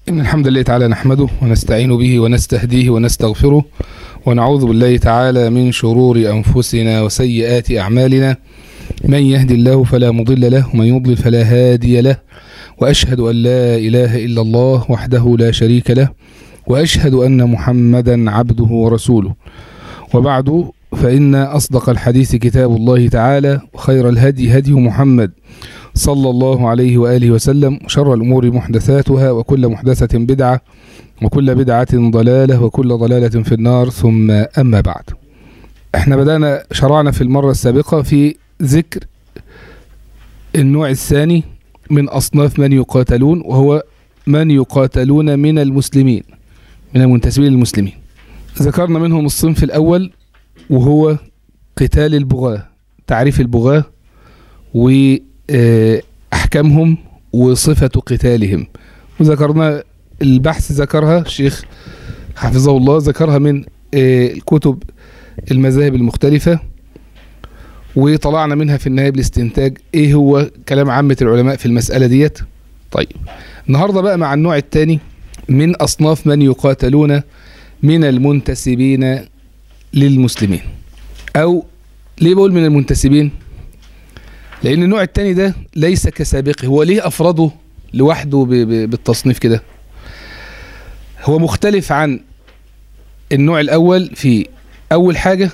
إن الحمد لله تعالى نحمده ونستعين به ونستهديه ونستغفره ونعوذ بالله تعالى من شرور أنفسنا وسيئات أعمالنا من يهدي الله فلا مضل له ومن يضلل فلا هادي له وأشهد أن لا إله إلا الله وحده لا شريك له وأشهد أن محمدا عبده ورسوله وبعد فإن أصدق الحديث كتاب الله تعالى وخير الهدي هدي محمد صلى الله عليه وآله وسلم وشر الأمور محدثاتها وكل محدثة بدعة وكل بدعة ضلالة وكل ضلالة في النار ثم أما بعد احنا بدأنا شرعنا في المرة السابقة في ذكر النوع الثاني من أصناف من يقاتلون وهو من يقاتلون من المسلمين من المنتسبين للمسلمين ذكرنا منهم الصنف الأول وهو قتال البغاة تعريف البغاة وأحكامهم وصفة قتالهم وذكرنا البحث ذكرها الشيخ حفظه الله ذكرها من الكتب المذاهب المختلفة وطلعنا منها في النهاية بالاستنتاج ايه هو كلام عامة العلماء في المسألة ديت طيب النهاردة بقى مع النوع الثاني من أصناف من يقاتلون من المنتسبين للمسلمين أو ليه بقول من المنتسبين لأن النوع الثاني ده ليس كسابقه هو ليه أفرده لوحده بالتصنيف كده هو مختلف عن النوع الأول في أول حاجة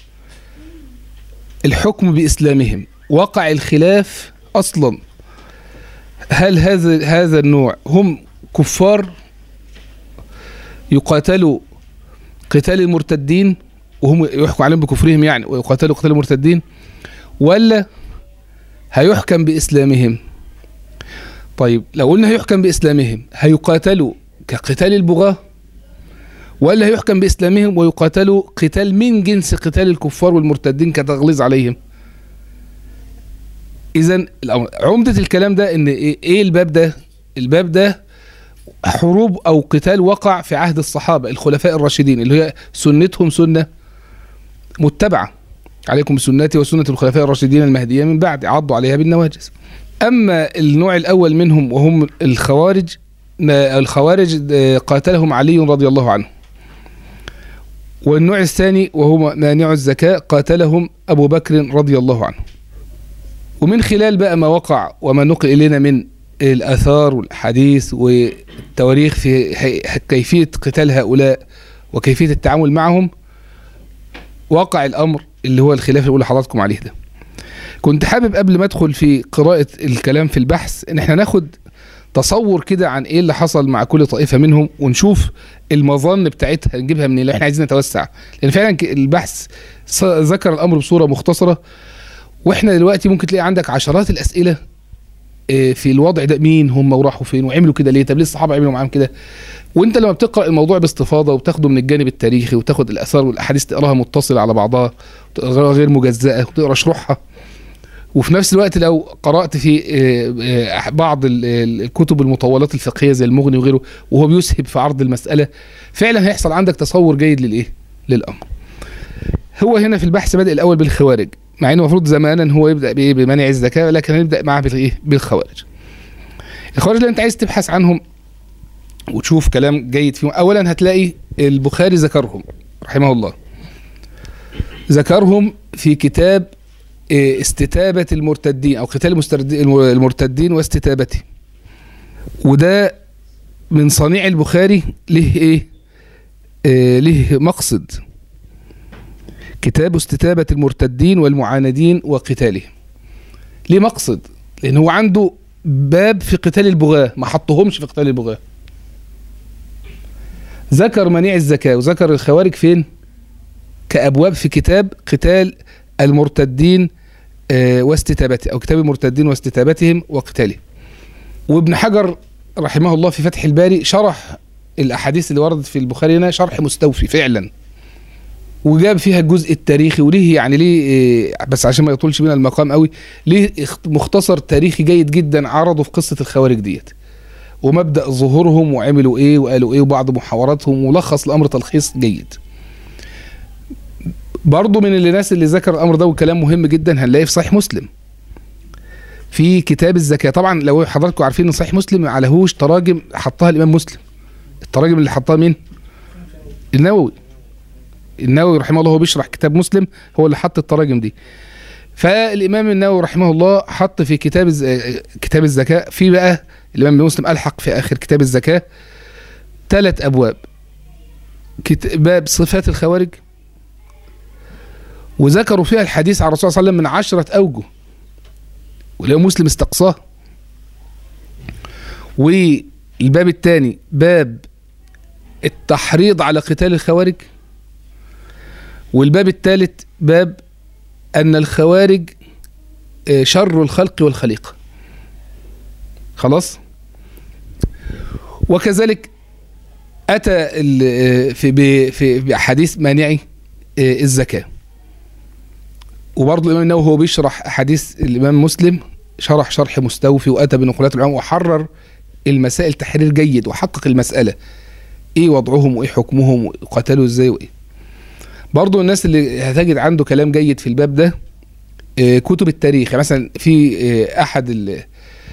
الحكم بإسلامهم وقع الخلاف أصلا هل هذا هذا النوع هم كفار يقاتلوا قتال المرتدين وهم يحكم عليهم بكفرهم يعني ويقاتلوا قتال المرتدين ولا هيحكم بإسلامهم طيب لو قلنا هيحكم بإسلامهم هيقاتلوا كقتال البغاة ولا هيحكم بإسلامهم ويقاتلوا قتال من جنس قتال الكفار والمرتدين كتغليظ عليهم إذا عمدة الكلام ده إن إيه الباب ده الباب ده حروب أو قتال وقع في عهد الصحابة الخلفاء الراشدين اللي هي سنتهم سنة متبعة عليكم بسنتي وسنة الخلفاء الراشدين المهديين من بعد عضوا عليها بالنواجز أما النوع الأول منهم وهم الخوارج الخوارج قاتلهم علي رضي الله عنه والنوع الثاني وهو مانع الزكاة قاتلهم أبو بكر رضي الله عنه ومن خلال بقى ما وقع وما نقل إلينا من الآثار والحديث والتواريخ في كيفية قتال هؤلاء وكيفية التعامل معهم وقع الأمر اللي هو الخلاف اللي بقول لحضراتكم عليه ده كنت حابب قبل ما ادخل في قراءة الكلام في البحث ان احنا ناخد تصور كده عن ايه اللي حصل مع كل طائفة منهم ونشوف المظان بتاعتها نجيبها منين لو احنا عايزين نتوسع لان فعلا البحث ذكر الامر بصورة مختصرة واحنا دلوقتي ممكن تلاقي عندك عشرات الاسئلة في الوضع ده مين هم وراحوا فين وعملوا كده ليه طب ليه الصحابه عملوا معاهم كده وانت لما بتقرا الموضوع باستفاضه وتاخده من الجانب التاريخي وتاخد الاثار والاحاديث تقراها متصله على بعضها تقراها غير مجزاه وتقرا شروحها وفي نفس الوقت لو قرات في بعض الكتب المطولات الفقهيه زي المغني وغيره وهو بيسهب في عرض المساله فعلا هيحصل عندك تصور جيد للايه للامر هو هنا في البحث بدأ الاول بالخوارج مع انه المفروض زمانا هو يبدا بايه بمنع الزكاه لكن هنبدا معاه بالايه بالخوارج الخوارج اللي انت عايز تبحث عنهم وتشوف كلام جيد فيهم اولا هتلاقي البخاري ذكرهم رحمه الله ذكرهم في كتاب استتابة المرتدين او قتال المرتدين واستتابته وده من صنيع البخاري له ايه آه له مقصد كتاب استتابة المرتدين والمعاندين وقتالهم ليه مقصد لان هو عنده باب في قتال البغاة ما حطهمش في قتال البغاة ذكر منيع الزكاة وذكر الخوارج فين كأبواب في كتاب قتال المرتدين آه واستتابته أو كتاب المرتدين واستتابتهم وقتالهم وابن حجر رحمه الله في فتح الباري شرح الأحاديث اللي وردت في البخاري هنا شرح مستوفي فعلا وجاب فيها الجزء التاريخي وليه يعني ليه بس عشان ما يطولش بينا المقام قوي ليه مختصر تاريخي جيد جدا عرضه في قصة الخوارج ديت ومبدأ ظهورهم وعملوا ايه وقالوا ايه وبعض محاوراتهم ولخص الامر تلخيص جيد برضه من الناس اللي ذكر الامر ده وكلام مهم جدا هنلاقيه في صحيح مسلم في كتاب الزكاه طبعا لو حضراتكم عارفين ان صحيح مسلم ما عليهوش تراجم حطها الامام مسلم التراجم اللي حطها مين النووي النووي رحمه الله هو بيشرح كتاب مسلم هو اللي حط التراجم دي فالامام النووي رحمه الله حط في كتاب الز... كتاب الزكاه في بقى الامام مسلم الحق في اخر كتاب الزكاه ثلاث ابواب كت... باب صفات الخوارج وذكروا فيها الحديث عن الرسول صلى الله عليه وسلم من عشرة أوجه والإمام مسلم استقصاه والباب الثاني باب التحريض على قتال الخوارج والباب الثالث باب أن الخوارج آه، شر الخلق والخليقة خلاص وكذلك أتى ال- آه، في ب- في بأحاديث مانعي آه، الزكاة وبرضه الإمام النووي هو بيشرح أحاديث الإمام مسلم شرح شرح مستوفي وأتى بنقولات العلماء وحرر المسائل تحرير جيد وحقق المسألة إيه وضعهم وإيه حكمهم وقتلوا إزاي وإيه برضه الناس اللي هتجد عنده كلام جيد في الباب ده آه، كتب التاريخ يعني مثلا في آه، أحد ال- آه،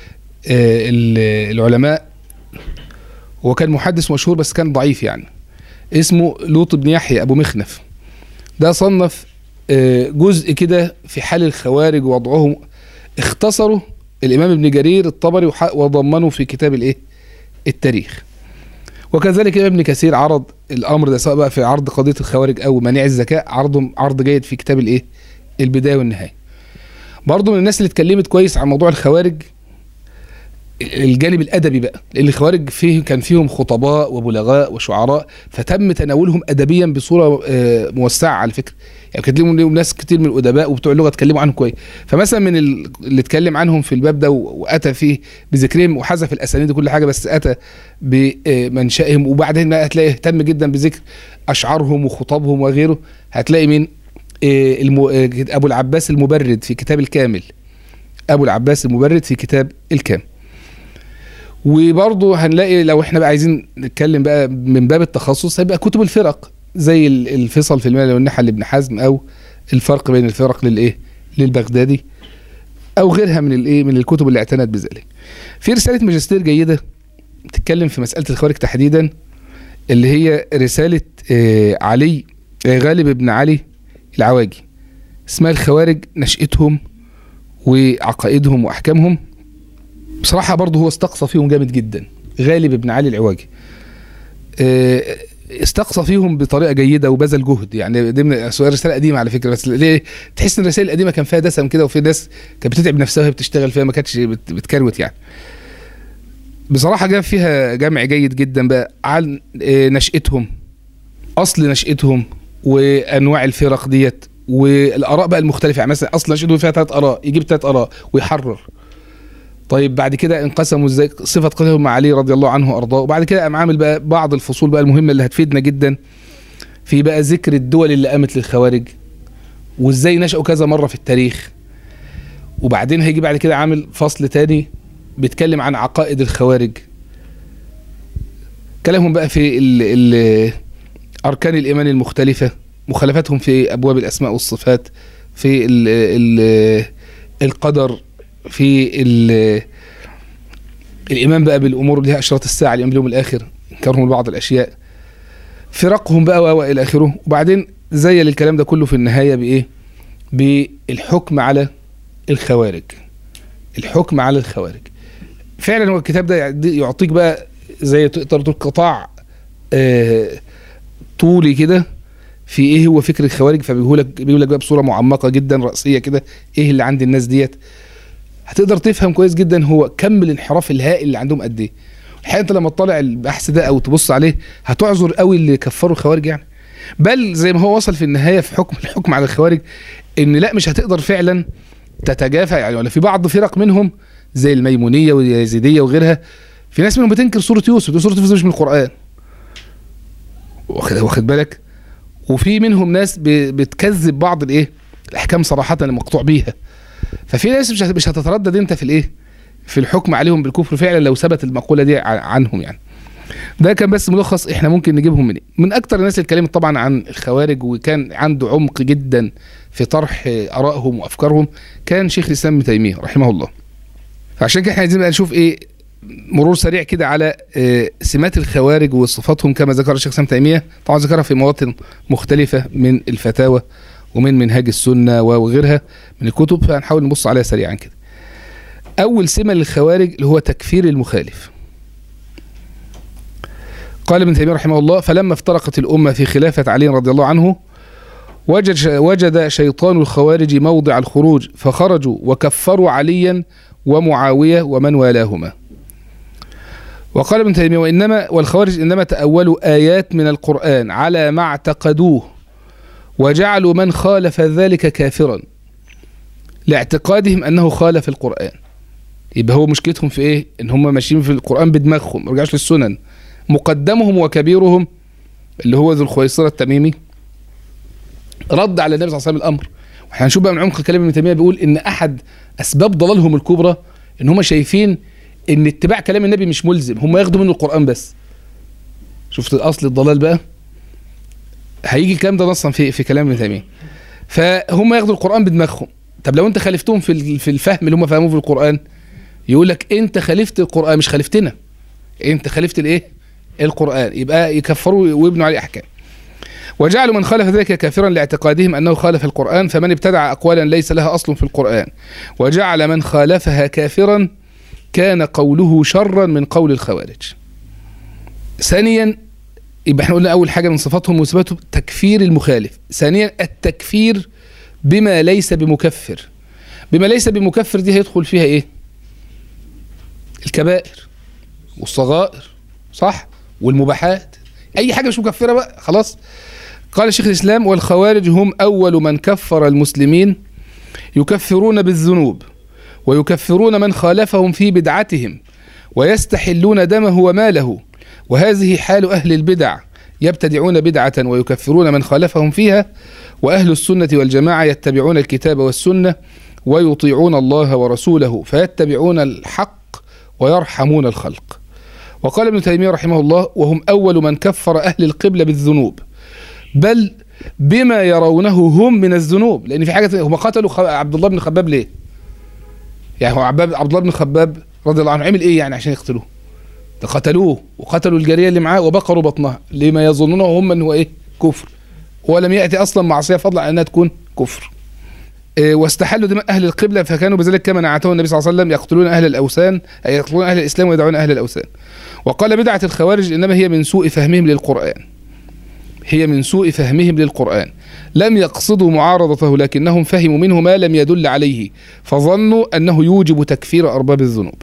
ال- العلماء هو كان محدث مشهور بس كان ضعيف يعني اسمه لوط بن يحيى أبو مخنف ده صنف آه، جزء كده في حال الخوارج ووضعهم اختصروا الامام ابن جرير الطبري وح- وضمنه في كتاب الايه التاريخ وكذلك الامام ابن كثير عرض الامر ده سواء بقى في عرض قضيه الخوارج او منع الزكاه عرضهم عرض جيد في كتاب الايه البدايه والنهايه برضه من الناس اللي اتكلمت كويس عن موضوع الخوارج الجانب الادبي بقى لان الخوارج فيه كان فيهم خطباء وبلغاء وشعراء فتم تناولهم ادبيا بصوره آه، موسعه على فكره يعني كانت لهم لهم ناس كتير من الادباء وبتوع اللغه اتكلموا عنهم كويس فمثلا من ال- اللي اتكلم عنهم في الباب ده و- واتى فيه بذكرهم وحذف الاسانيد وكل حاجه بس اتى بمنشأهم وبعدين بقى هتلاقي اهتم جدا بذكر اشعارهم وخطابهم وغيره هتلاقي مين آه، الم- آه، ابو العباس المبرد في كتاب الكامل ابو العباس المبرد في كتاب الكامل وبرضه هنلاقي لو احنا بقى عايزين نتكلم بقى من باب التخصص هيبقى كتب الفرق زي ال- الفصل في المال والنحل لابن حزم او الفرق بين الفرق للايه للبغدادي او غيرها من الايه من الكتب اللي اعتنت بذلك في رساله ماجستير جيده بتتكلم في مساله الخوارج تحديدا اللي هي رساله آه، علي آه، غالب بن علي العواجي اسمها الخوارج نشأتهم وعقائدهم واحكامهم بصراحه برضه هو استقصى فيهم جامد جدا غالب بن علي العواجي آه، استقصى فيهم بطريقه جيده وبذل جهد يعني ضمن سؤال رساله قديمه على فكره بس ليه تحس ان الرسائل القديمه كان فيها دسم كده وفي ناس كانت بتتعب نفسها وهي بتشتغل فيها ما كانتش بت- بتكروت يعني بصراحه جاب فيها جمع جيد جدا بقى عن آه، نشأتهم اصل نشأتهم وانواع الفرق ديت والاراء بقى المختلفه يعني مثلا اصل نشأتهم فيها ثلاث اراء يجيب ثلاث اراء ويحرر طيب بعد كده انقسموا ازاي صفه قتلهم مع علي رضي الله عنه وارضاه وبعد كده قام عامل بقى بعض الفصول بقى المهمه اللي هتفيدنا جدا في بقى ذكر الدول اللي قامت للخوارج وازاي نشأوا كذا مره في التاريخ وبعدين هيجي بعد كده عامل فصل تاني بيتكلم عن عقائد الخوارج كلامهم بقى في ال ال اركان الايمان المختلفه مخالفتهم في ابواب الاسماء والصفات في ال ال القدر في ال الايمان بقى بالامور اللي هي اشراط الساعه الايمان باليوم الاخر انكارهم لبعض الاشياء فرقهم بقى و- والى اخره وبعدين زي الكلام ده كله في النهايه بايه بالحكم على الخوارج الحكم على الخوارج فعلا هو الكتاب ده يعد- يعطيك بقى زي تقدر تقول قطاع آه طولي كده في ايه هو فكر الخوارج فبيقول لك بيقول لك بقى بصوره معمقه جدا راسيه كده ايه اللي عند الناس ديت هتقدر تفهم كويس جدا هو كم الانحراف الهائل اللي عندهم قد ايه الحقيقه انت لما تطلع البحث ده او تبص عليه هتعذر قوي اللي كفروا الخوارج يعني بل زي ما هو وصل في النهايه في حكم الحكم على الخوارج ان لا مش هتقدر فعلا تتجافى يعني ولا في بعض فرق منهم زي الميمونيه واليزيديه وغيرها في ناس منهم بتنكر سوره يوسف دي سوره يوسف مش من القران واخد واخد بالك وفي منهم ناس ب- بتكذب بعض الايه الاحكام صراحه المقطوع بيها ففي ناس مش هت- مش هتتردد انت في الايه في الحكم عليهم بالكفر فعلا لو ثبت المقوله دي ع- عنهم يعني ده كان بس ملخص احنا ممكن نجيبهم من ايه من اكتر الناس اللي اتكلمت طبعا عن الخوارج وكان عنده عمق جدا في طرح ارائهم وافكارهم كان شيخ الاسلام ابن تيميه رحمه الله فعشان كده احنا عايزين بقى نشوف ايه مرور سريع كده على آه، سمات الخوارج وصفاتهم كما ذكر الشيخ سام تيميه طبعا ذكرها في مواطن مختلفه من الفتاوى ومن منهاج السنه وغيرها من الكتب فهنحاول نبص عليها سريعا كده اول سمه للخوارج اللي هو تكفير المخالف قال ابن تيميه رحمه الله فلما افترقت الامه في خلافه علي رضي الله عنه وجد وجد شيطان الخوارج موضع الخروج فخرجوا وكفروا عليا ومعاويه ومن والاهما وقال ابن تيميه وانما والخوارج انما تاولوا ايات من القران على ما اعتقدوه وجعلوا من خالف ذلك كافرا لاعتقادهم انه خالف القران يبقى هو مشكلتهم في ايه ان هم ماشيين في القران بدماغهم ما رجعوش للسنن مقدمهم وكبيرهم اللي هو ذو الخويصره التميمي رد على النبي صلى الله عليه وسلم الامر واحنا هنشوف بقى من عمق الكلام ابن تيميه بيقول ان احد اسباب ضلالهم الكبرى ان هم شايفين ان اتباع كلام النبي مش ملزم هم ياخدوا منه القران بس شفت الاصل الضلال بقى هيجي الكلام ده نصا في في كلام ابن تيميه فهم ياخدوا القران بدماغهم طب لو انت خالفتهم في ال- في الفهم اللي هم فهموه في القران يقول لك انت خالفت القران مش خالفتنا انت خالفت الايه القران يبقى يكفروا ويبنوا عليه احكام وجعلوا من خالف ذلك كافرا لاعتقادهم انه خالف القران فمن ابتدع اقوالا ليس لها اصل في القران وجعل من خالفها كافرا كان قوله شرا من قول الخوارج ثانيا يبقى احنا قلنا اول حاجه من صفاتهم وصفاتهم تكفير المخالف ثانيا التكفير بما ليس بمكفر بما ليس بمكفر دي هيدخل فيها ايه الكبائر والصغائر صح والمباحات اي حاجه مش مكفره بقى خلاص قال شيخ الاسلام والخوارج هم اول من كفر المسلمين يكفرون بالذنوب ويكفرون من خالفهم في بدعتهم ويستحلون دمه وماله وهذه حال اهل البدع يبتدعون بدعه ويكفرون من خالفهم فيها واهل السنه والجماعه يتبعون الكتاب والسنه ويطيعون الله ورسوله فيتبعون الحق ويرحمون الخلق وقال ابن تيميه رحمه الله وهم اول من كفر اهل القبله بالذنوب بل بما يرونه هم من الذنوب لان في حاجه هم قتلوا خ- عبد الله بن خباب ليه؟ يعني هو عباب عبد الله بن خباب رضي الله عنه عمل ايه يعني عشان يقتلوه؟ ده قتلوه وقتلوا الجاريه اللي معاه وبقروا بطنها لما يظنونه هم ان هو ايه؟ كفر ولم ياتي اصلا معصيه فضلا عن انها تكون كفر. إيه، واستحلوا دماء اهل القبله فكانوا بذلك كما نعته النبي صلى الله عليه وسلم يقتلون اهل الاوثان أي يقتلون اهل الاسلام ويدعون اهل الاوثان. وقال بدعه الخوارج انما هي من سوء فهمهم للقران. هي من سوء فهمهم للقرآن لم يقصدوا معارضته لكنهم فهموا منه ما لم يدل عليه فظنوا أنه يوجب تكفير أرباب الذنوب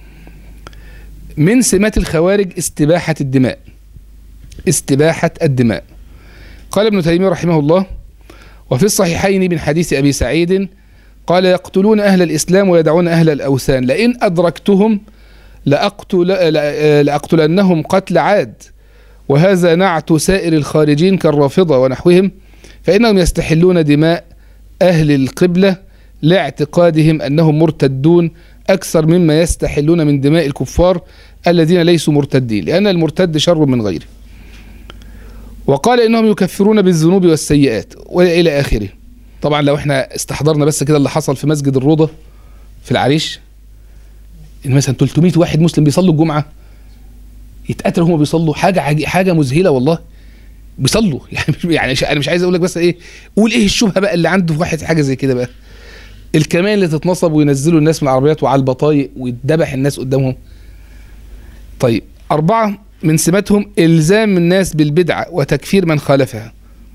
من سمات الخوارج استباحة الدماء استباحة الدماء قال ابن تيمية رحمه الله وفي الصحيحين من حديث أبي سعيد قال يقتلون أهل الإسلام ويدعون أهل الأوثان لئن أدركتهم لأقتل لأقتلنهم قتل عاد وهذا نعت سائر الخارجين كالرافضة ونحوهم فإنهم يستحلون دماء أهل القبلة لاعتقادهم أنهم مرتدون أكثر مما يستحلون من دماء الكفار الذين ليسوا مرتدين لأن المرتد شر من غيره وقال إنهم يكفرون بالذنوب والسيئات وإلى آخره طبعا لو احنا استحضرنا بس كده اللي حصل في مسجد الروضة في العريش إن مثلا 300 واحد مسلم بيصلوا الجمعة يتقتلوا هم بيصلوا حاجه عج... حاجه مذهله والله بيصلوا يعني مش يعني مش- انا مش عايز اقول لك بس ايه قول ايه الشبهه بقى اللي عنده في واحد حاجه زي كده بقى الكمان اللي تتنصب وينزلوا الناس من العربيات وعلى البطايق ويتذبح الناس قدامهم طيب أربعة من سماتهم إلزام الناس بالبدعة وتكفير من خالفها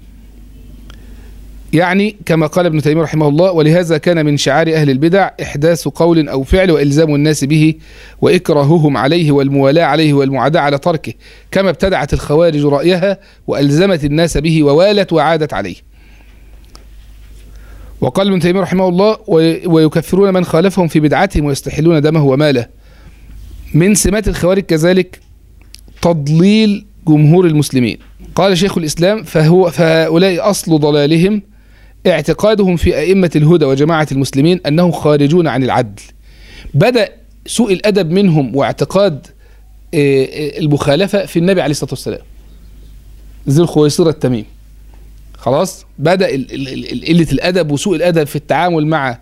يعني كما قال ابن تيمية رحمه الله ولهذا كان من شعار أهل البدع إحداث قول أو فعل وإلزام الناس به وإكراههم عليه والموالاة عليه والمعاداة على تركه كما ابتدعت الخوارج رأيها وألزمت الناس به ووالت وعادت عليه وقال ابن تيمية رحمه الله وي- ويكفرون من خالفهم في بدعتهم ويستحلون دمه وماله من سمات الخوارج كذلك تضليل جمهور المسلمين قال شيخ الإسلام فهو فهؤلاء أصل ضلالهم اعتقادهم في أئمة الهدى وجماعة المسلمين أنهم خارجون عن العدل بدأ سوء الأدب منهم واعتقاد آه، آه، المخالفة في النبي عليه الصلاة والسلام ذي الخويصرة التميم خلاص بدأ ال- ال- ال- قلة الأدب وسوء الأدب في التعامل مع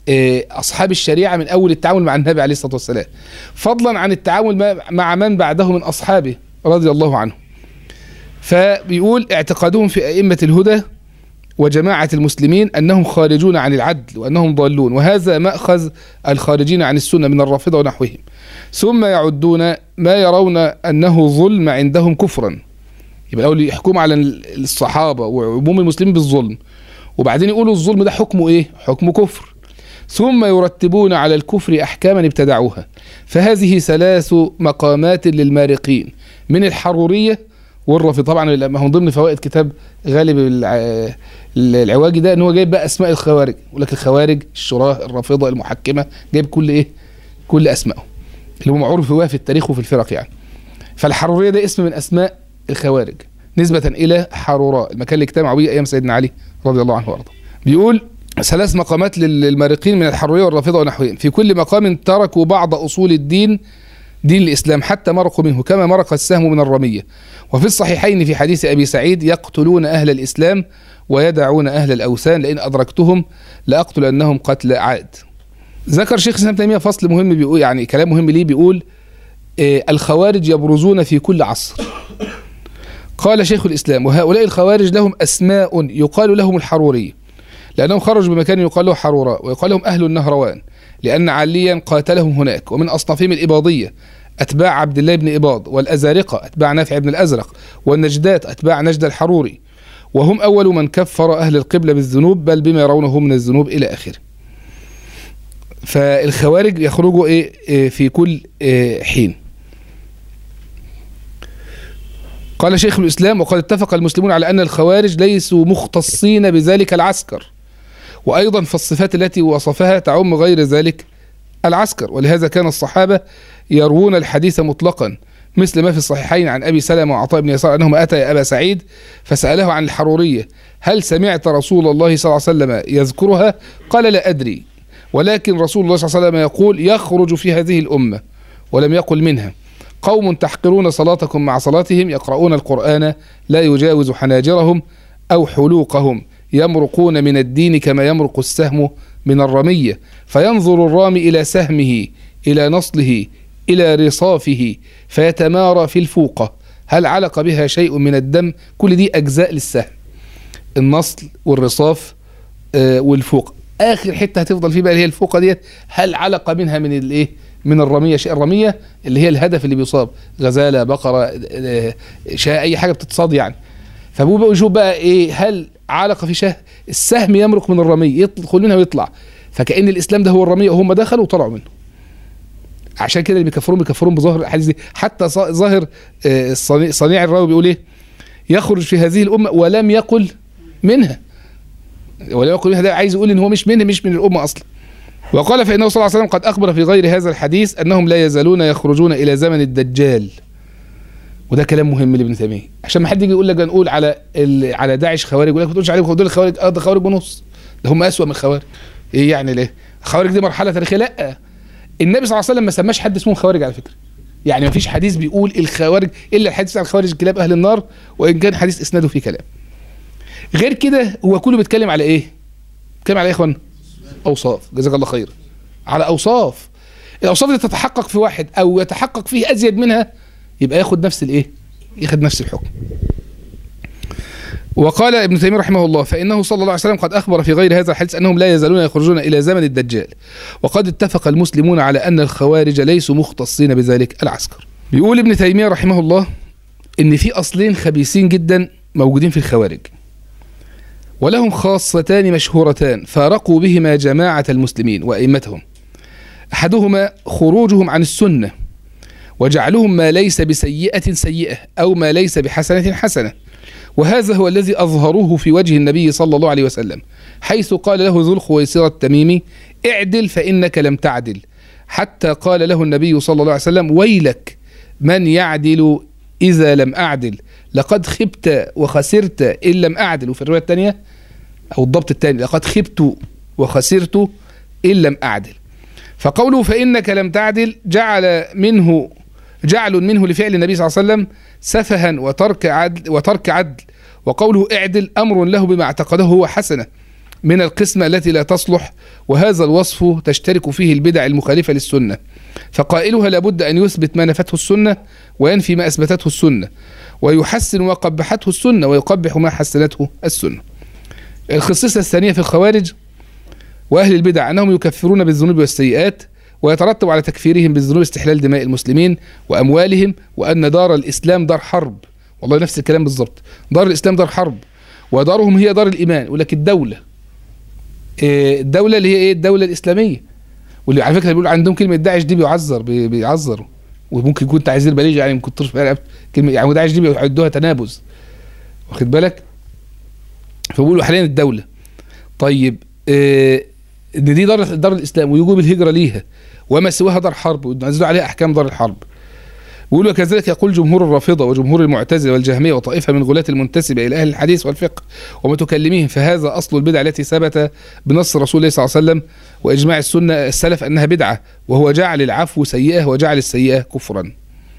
آه، اصحاب الشريعه من اول التعامل مع النبي عليه الصلاه والسلام فضلا عن التعامل ما- مع من بعده من اصحابه رضي الله عنهم فبيقول اعتقادهم في ائمه الهدى وجماعه المسلمين انهم خارجون عن العدل وانهم ضالون وهذا ماخذ الخارجين عن السنه من الرافضه ونحوهم ثم يعدون ما يرون انه ظلم عندهم كفرا يبقى الاول يحكموا على الصحابه وعموم المسلمين بالظلم وبعدين يقولوا الظلم ده حكمه ايه حكمه كفر ثم يرتبون على الكفر احكاما ابتدعوها فهذه ثلاث مقامات للمارقين من الحروريه والرافضه طبعا ما هو من ضمن فوائد كتاب غالب الع- العواجي ده ان هو جايب بقى اسماء الخوارج يقول لك الخوارج الشراه الرافضه المحكمه جايب كل ايه كل اسمائهم اللي هو معروف هو في التاريخ وفي الفرق يعني فالحروريه ده اسم من اسماء الخوارج نسبة إلى حروراء المكان اللي اجتمعوا به أيام سيدنا علي رضي الله عنه وأرضاه بيقول ثلاث مقامات لل- للمارقين من الحرورية والرافضة ونحوهم في كل مقام تركوا بعض أصول الدين دين الإسلام حتى مرقوا منه كما مرق السهم من الرمية وفي الصحيحين في حديث أبي سعيد يقتلون أهل الإسلام ويدعون أهل الأوثان لئن أدركتهم لأقتل أنهم قتل عاد ذكر شيخ الإسلام تيمية فصل مهم بيقول يعني كلام مهم ليه بيقول آه، الخوارج يبرزون في كل عصر قال شيخ الإسلام وهؤلاء الخوارج لهم أسماء يقال لهم الحرورية لأنهم خرجوا بمكان يقال له حروراء ويقال لهم أهل النهروان لأن عليا قاتلهم هناك ومن أصنافهم الإباضية أتباع عبد الله بن إباض والأزارقة أتباع نافع بن الأزرق والنجدات أتباع نجد الحروري وهم أول من كفر أهل القبلة بالذنوب بل بما يرونه من الذنوب إلى آخره فالخوارج يخرجوا إيه إيه في كل إيه حين قال شيخ الإسلام وقد اتفق المسلمون على أن الخوارج ليسوا مختصين بذلك العسكر وأيضا فالصفات التي وصفها تعم غير ذلك العسكر ولهذا كان الصحابة يروون الحديث مطلقا مثل ما في الصحيحين عن أبي سلمة وعطاء بن يسار أنهما أتى أبا سعيد فسأله عن الحرورية هل سمعت رسول الله صلى الله عليه وسلم يذكرها قال لا أدري ولكن رسول الله صلى الله عليه وسلم يقول يخرج في هذه الأمة ولم يقل منها قوم تحقرون صلاتكم مع صلاتهم يقرؤون القرآن لا يجاوز حناجرهم أو حلوقهم يمرقون من الدين كما يمرق السهم من الرمية فينظر الرامي إلى سهمه إلى نصله إلى رصافه فيتمارى في الفوقة هل علق بها شيء من الدم كل دي أجزاء للسهم النصل والرصاف آه، والفوق آخر حتة هتفضل فيه بقى اللي هي الفوقة ديت هل علق منها من الإيه من الرمية شيء الرمية اللي هي الهدف اللي بيصاب غزالة بقرة آه، شاة أي حاجة بتتصاد يعني فابوه بقى يشوف بقى ايه هل علق في شه السهم يمرق من الرمية يدخل منها ويطلع فكأن الإسلام ده هو الرمية وهم دخلوا وطلعوا منه عشان كده اللي بيكفرون بيكفرون بظاهر الأحاديث دي حتى ص- ظاهر آه، الصنيع صنيع الراوي بيقول ايه يخرج في هذه الأمة ولم يقل منها ولم يقل منها ده عايز يقول ان هو مش منها مش من الأمة أصلا وقال فإنه صلى الله عليه وسلم قد أخبر في غير هذا الحديث أنهم لا يزالون يخرجون إلى زمن الدجال وده كلام مهم لابن تيميه عشان ما حد يجي يقول لك نقول على ال... على داعش خوارج يقول لك ما تقولش عليهم دول الخوارج اه ده خوارج ونص ده هم اسوأ من الخوارج ايه يعني ليه؟ الخوارج دي مرحله تاريخيه لا النبي صلى الله عليه وسلم ما سماش حد اسمه خوارج على فكره يعني ما فيش حديث بيقول الخوارج الا الحديث عن الخوارج كلاب اهل النار وان كان حديث اسناده فيه كلام غير كده هو كله بيتكلم على ايه؟ بيتكلم على ايه يا اخوان؟ اوصاف جزاك الله خير على اوصاف الاوصاف اللي تتحقق في واحد او يتحقق فيه ازيد منها يبقى ياخد نفس الايه ياخد نفس الحكم وقال ابن تيميه رحمه الله فانه صلى الله عليه وسلم قد اخبر في غير هذا الحديث انهم لا يزالون يخرجون الى زمن الدجال وقد اتفق المسلمون على ان الخوارج ليسوا مختصين بذلك العسكر بيقول ابن تيميه رحمه الله ان في اصلين خبيثين جدا موجودين في الخوارج ولهم خاصتان مشهورتان فارقوا بهما جماعه المسلمين وائمتهم احدهما خروجهم عن السنه وجعلهم ما ليس بسيئة سيئة أو ما ليس بحسنة حسنة وهذا هو الذي أظهروه في وجه النبي صلى الله عليه وسلم حيث قال له ذو الخويصرة التميمي اعدل فإنك لم تعدل حتى قال له النبي صلى الله عليه وسلم ويلك من يعدل إذا لم أعدل لقد خبت وخسرت إن لم أعدل وفي الرواية الثانية أو الضبط الثاني لقد خبت وخسرت إن لم أعدل فقوله فإنك لم تعدل جعل منه جعل منه لفعل النبي صلى الله عليه وسلم سفها وترك عدل وترك عدل وقوله اعدل امر له بما اعتقده هو حسنه من القسمة التي لا تصلح وهذا الوصف تشترك فيه البدع المخالفة للسنة فقائلها لابد أن يثبت ما نفته السنة وينفي ما أثبتته السنة ويحسن ما قبحته السنة ويقبح ما حسنته السنة الخصيصة الثانية في الخوارج وأهل البدع أنهم يكفرون بالذنوب والسيئات ويترتب على تكفيرهم بالذنوب استحلال دماء المسلمين وأموالهم وأن دار الإسلام دار حرب والله نفس الكلام بالظبط دار الإسلام دار حرب ودارهم هي دار الإيمان ولكن الدولة إيه، الدولة اللي هي إيه الدولة الإسلامية واللي على فكرة بيقولوا عندهم كلمة داعش دي بيعذر بي- بيعذروا وممكن يكون تعزير بليغ يعني ممكن تطرش فيها رقبته. كلمة يعني داعش دي بيعدوها تنابز واخد بالك فبيقولوا حاليا الدولة طيب آه، ان دي دار دار الاسلام ويجوب الهجره ليها وما سواها دار حرب وينزلوا عليها احكام دار الحرب بيقولوا وكذلك يقول جمهور الرافضه وجمهور المعتزله والجهميه وطائفه من غلاة المنتسبه الى اهل الحديث والفقه ومتكلميهم فهذا اصل البدع التي ثبت بنص رسول الله صلى الله عليه وسلم واجماع السنه السلف انها بدعه وهو جعل العفو سيئه وجعل السيئه كفرا.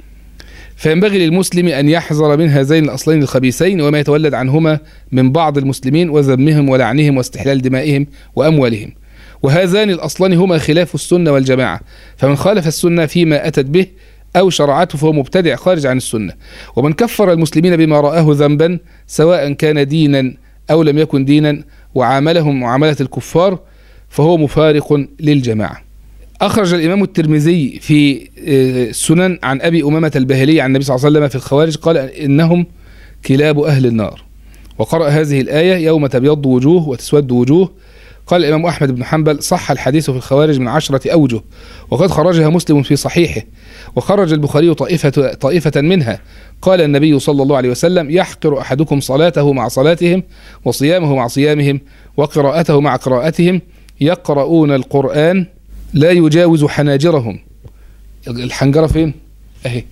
فينبغي للمسلم ان يحذر من هذين الاصلين الخبيثين وما يتولد عنهما من بعض المسلمين وذمهم ولعنهم واستحلال دمائهم واموالهم. وهذان الاصلان هما خلاف السنه والجماعه، فمن خالف السنه فيما اتت به او شرعته فهو مبتدع خارج عن السنه. ومن كفر المسلمين بما رآه ذنبا سواء كان دينا او لم يكن دينا وعاملهم معامله الكفار فهو مفارق للجماعه. أخرج الإمام الترمذي في آه، السنن عن أبي أمامة الباهلي عن النبي صلى الله عليه وسلم في الخوارج قال إنهم كلاب أهل النار وقرأ هذه الآية يوم تبيض وجوه وتسود وجوه قال الإمام أحمد بن حنبل صح الحديث في الخوارج من عشرة أوجه وقد خرجها مسلم في صحيحه وخرج البخاري طائفة, طائفة منها قال النبي صلى الله عليه وسلم يحقر أحدكم صلاته مع صلاتهم وصيامه مع صيامهم وقراءته مع قراءتهم يقرؤون القرآن لا يجاوز حناجرهم الحنجرة فين اهي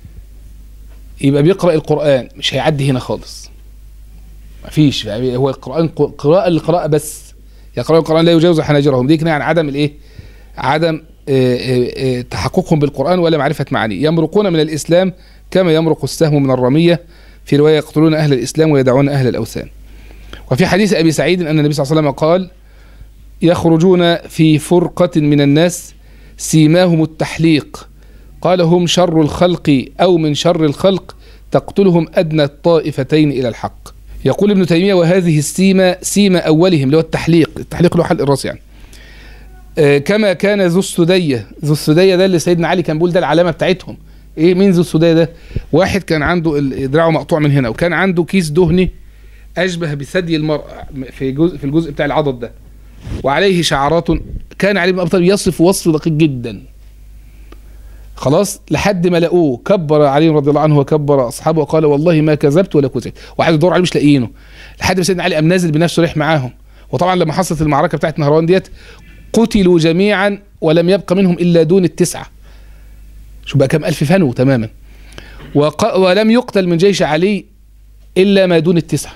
يبقى بيقرأ القرآن مش هيعدي هنا خالص مفيش يعني هو القرآن ق- قراءة للقراءة بس يقرأ القرآن لا يجاوز حناجرهم دي كناية عن عدم الايه عدم آه، آه، آه، تحققهم بالقرآن ولا معرفة معانيه يمرقون من الإسلام كما يمرق السهم من الرمية في رواية يقتلون أهل الإسلام ويدعون أهل الأوثان وفي حديث أبي سعيد أن النبي صلى الله عليه وسلم قال يخرجون في فرقة من الناس سيماهم التحليق قال هم شر الخلق أو من شر الخلق تقتلهم أدنى الطائفتين إلى الحق يقول ابن تيمية وهذه السيمة سيمة أولهم اللي هو التحليق التحليق له حلق الراس يعني آه، كما كان ذو السدية ذو السدية ده اللي سيدنا علي كان بيقول ده العلامة بتاعتهم ايه مين ذو السدية ده واحد كان عنده ال- دراعه مقطوع من هنا وكان عنده كيس دهني أشبه بثدي المرأة في جزء في الجزء بتاع العضد ده وعليه شعرات كان علي بن ابي طالب يصف وصف دقيق جدا خلاص لحد ما لقوه كبر علي رضي الله عنه وكبر اصحابه وقال والله ما كذبت ولا كذبت وقعدوا يدوروا عليه مش لاقيينه لحد ما سيدنا علي قام نازل بنفسه رايح معاهم وطبعا لما حصلت المعركه بتاعت نهروان ديت قتلوا جميعا ولم يبق منهم الا دون التسعه شو بقى كام الف فنو تماما وق... ولم يقتل من جيش علي الا ما دون التسعه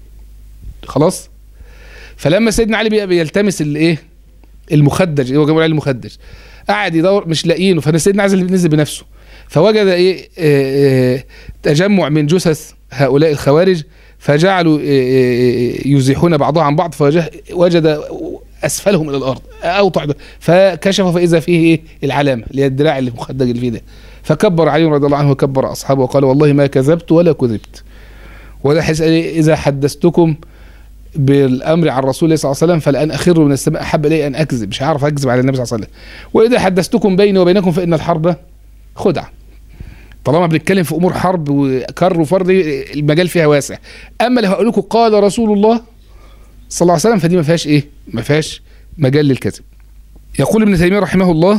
خلاص فلما سيدنا علي بقى بيلتمس الايه المخدج هو جابوا عليه المخدج قعد يدور مش لاقيينه فسيدنا علي نزل بنفسه فوجد ايه آه، آه، تجمع من جثث هؤلاء الخوارج فجعلوا آه، آه، يزيحون بعضها عن بعض فوجد اسفلهم الى الارض اوطع ده. فكشف فاذا فيه ايه العلامه اللي هي الدراع اللي مخدج اللي فيه ده فكبر علي رضي الله عنه وكبر اصحابه وقال والله ما كذبت ولا كذبت وده حس اذا حدثتكم بالامر عن رسول الله صلى الله عليه وسلم فلان اخر من السماء احب الي ان اكذب مش هعرف اكذب على النبي صلى الله عليه وسلم واذا حدثتكم بيني وبينكم فان الحرب خدعه طالما بنتكلم في امور حرب وكر وفرض المجال فيها واسع اما لو هقول لكم قال رسول الله صلى الله عليه وسلم فدي ما فيهاش ايه ما فيهاش مجال للكذب يقول ابن تيميه رحمه الله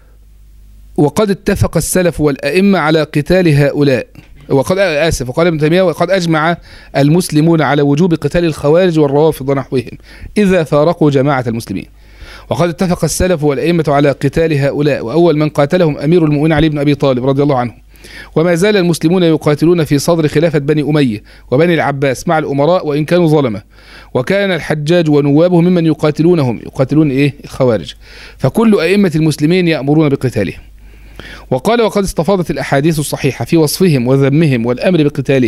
وقد اتفق السلف والائمه على قتال هؤلاء وقد اسف وقال ابن تيميه وقد اجمع المسلمون على وجوب قتال الخوارج والروافض ونحوهم اذا فارقوا جماعه المسلمين وقد اتفق السلف والائمه على قتال هؤلاء واول من قاتلهم امير المؤمنين علي بن ابي طالب رضي الله عنه وما زال المسلمون يقاتلون في صدر خلافة بني أمية وبني العباس مع الأمراء وإن كانوا ظلمة وكان الحجاج ونوابه ممن يقاتلونهم يقاتلون إيه الخوارج فكل أئمة المسلمين يأمرون بقتالهم وقال وقد استفاضت الأحاديث الصحيحة في وصفهم وذمهم والأمر بقتالهم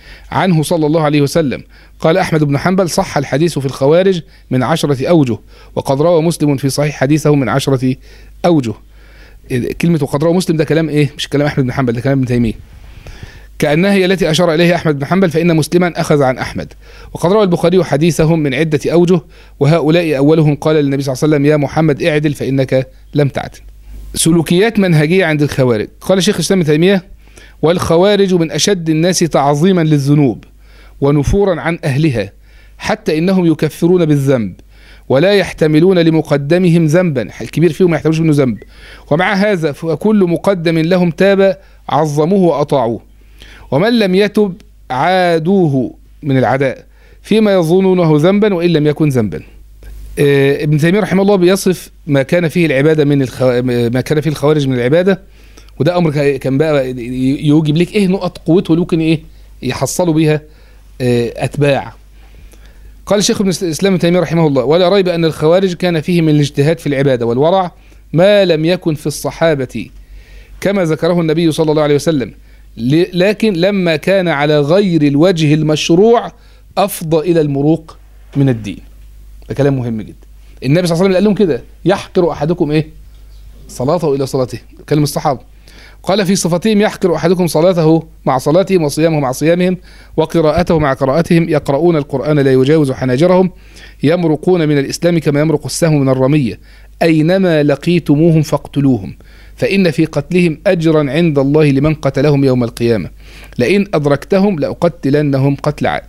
عنه صلى الله عليه وسلم قال أحمد بن حنبل صح الحديث في الخوارج من عشرة أوجه وقد روى مسلم في صحيح حديثه من عشرة أوجه كلمة وقد روى مسلم ده كلام إيه مش كلام أحمد بن حنبل ده كلام ابن تيمية كأنها هي التي أشار إليها أحمد بن حنبل فإن مسلما أخذ عن أحمد وقد روى البخاري حديثهم من عدة أوجه وهؤلاء أولهم قال للنبي صلى الله عليه وسلم يا محمد اعدل فإنك لم تعدل سلوكيات منهجية عند الخوارج قال شيخ الإسلام ابن تيمية والخوارج من أشد الناس تعظيما للذنوب ونفورا عن أهلها حتى إنهم يكفرون بالذنب ولا يحتملون لمقدمهم ذنبا الكبير فيهم ما يحتملوش منه ذنب ومع هذا فكل مقدم لهم تاب عظموه وأطاعوه ومن لم يتب عادوه من العداء فيما يظنونه ذنبا وإن لم يكن ذنبا آه، ابن تيمية رحمه الله بيصف ما كان فيه العبادة من الخو... ما كان فيه الخوارج من العبادة وده أمر كا- كان بقى يوجب لك إيه نقط قوته اللي ممكن إيه يحصلوا بيها آه، أتباع قال شيخ ابن الإسلام ابن تيمية رحمه الله ولا ريب أن الخوارج كان فيه من الاجتهاد في العبادة والورع ما لم يكن في الصحابة كما ذكره النبي صلى الله عليه وسلم ل- لكن لما كان على غير الوجه المشروع أفضى إلى المروق من الدين ده كلام مهم جدا النبي صلى الله عليه وسلم قال لهم كده يحقر أحدكم إيه صلاته إلى صلاته كلام الصحابة قال في صفتهم يحقر أحدكم صلاته مع صلاتهم وصيامه مع صيامهم وقراءته مع قراءتهم يقرؤون القرآن لا يجاوز حناجرهم يمرقون من الإسلام كما يمرق السهم من الرمية أينما لقيتموهم فاقتلوهم فإن في قتلهم أجرا عند الله لمن قتلهم يوم القيامة لئن أدركتهم لأقتلنهم قتل عاد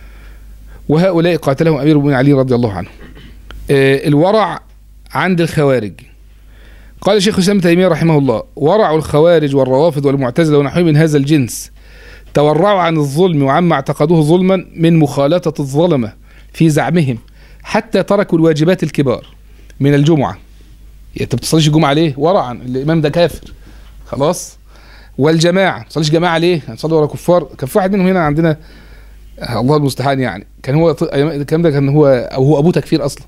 وهؤلاء قاتلهم أمير بن علي رضي الله عنه آه، الورع عند الخوارج قال شيخ الإسلام ابن تيمية رحمه الله ورع الخوارج والروافض والمعتزلة ونحوهم من هذا الجنس تورعوا عن الظلم وعما اعتقدوه ظلما من مخالطة الظلمة في زعمهم حتى تركوا الواجبات الكبار من الجمعة يعني انت بتصليش الجمعة ليه؟ ورعا الإمام ده كافر خلاص والجماعة ما تصليش جماعة ليه؟ هنصلي ورا كفار كان في واحد منهم هنا عندنا آه، الله المستعان يعني كان هو ط- أيام- الكلام ده كان هو او هو ابوه تكفير اصلا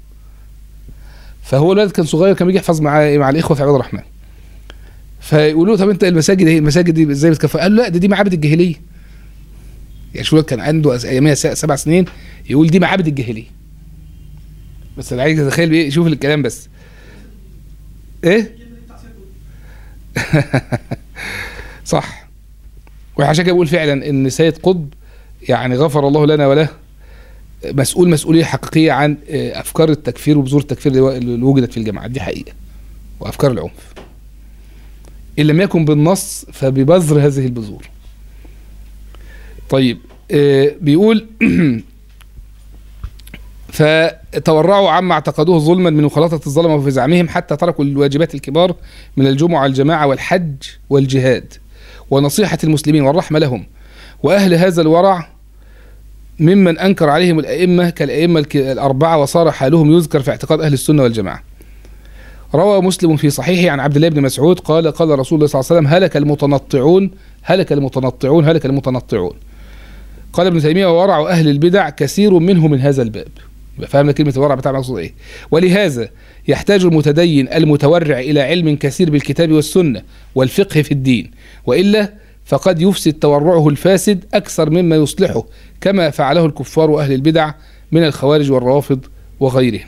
فهو الولد كان صغير كان بيجي يحفظ مع مع الاخوه في عباد الرحمن فيقولوا له طب انت المساجد ايه المساجد دي ازاي بتكفر قال له لا دي دي معابد الجاهليه يعني شو كان عنده أس- ايامها س- سبع سنين يقول دي معابد الجاهليه بس انا عايز اتخيل ايه شوف الكلام بس ايه صح وعشان كده بقول فعلا ان سيد قطب يعني غفر الله لنا وله مسؤول مسؤوليه حقيقيه عن آه، افكار التكفير وبذور التكفير اللي و- اللي وجدت في الجامعات دي حقيقه وافكار العنف ان لم يكن بالنص فببذر هذه البذور طيب آه، بيقول فتورعوا عما اعتقدوه ظلما من مخالطة الظلمة في زعمهم حتى تركوا الواجبات الكبار من الجمعة والجماعة والحج والجهاد ونصيحة المسلمين والرحمة لهم وأهل هذا الورع ممن أنكر عليهم الأئمة كالأئمة الك- الأربعة وصار حالهم يذكر في اعتقاد أهل السنة والجماعة روى مسلم في صحيحه عن عبد الله بن مسعود قال قال رسول الله صلى الله عليه وسلم هلك المتنطعون هلك المتنطعون هلك المتنطعون قال ابن تيمية وورع أهل البدع كثير منه من هذا الباب يبقى فهمنا كلمة الورع بتاع مقصود إيه ولهذا يحتاج المتدين المتورع إلى علم كثير بالكتاب والسنة والفقه في الدين وإلا فقد يفسد تورعه الفاسد أكثر مما يصلحه كما فعله الكفار وأهل البدع من الخوارج والروافض وغيرهم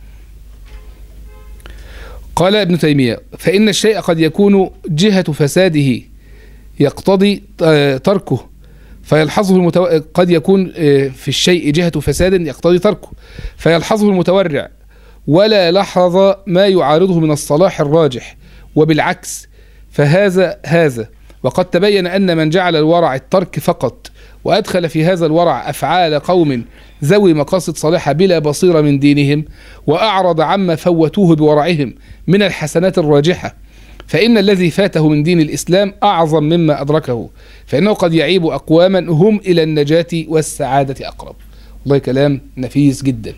قال ابن تيمية فإن الشيء قد يكون جهة فساده يقتضي آه، تركه فيلحظه المتو... قد يكون آه، في الشيء جهة فساد يقتضي تركه فيلحظه المتورع ولا لحظ ما يعارضه من الصلاح الراجح وبالعكس فهذا هذا وقد تبين أن من جعل الورع الترك فقط وأدخل في هذا الورع أفعال قوم ذوي مقاصد صالحة بلا بصيرة من دينهم وأعرض عما فوتوه بورعهم من الحسنات الراجحة فإن الذي فاته من دين الإسلام أعظم مما أدركه فإنه قد يعيب أقواما هم إلى النجاة والسعادة أقرب والله كلام نفيس جدا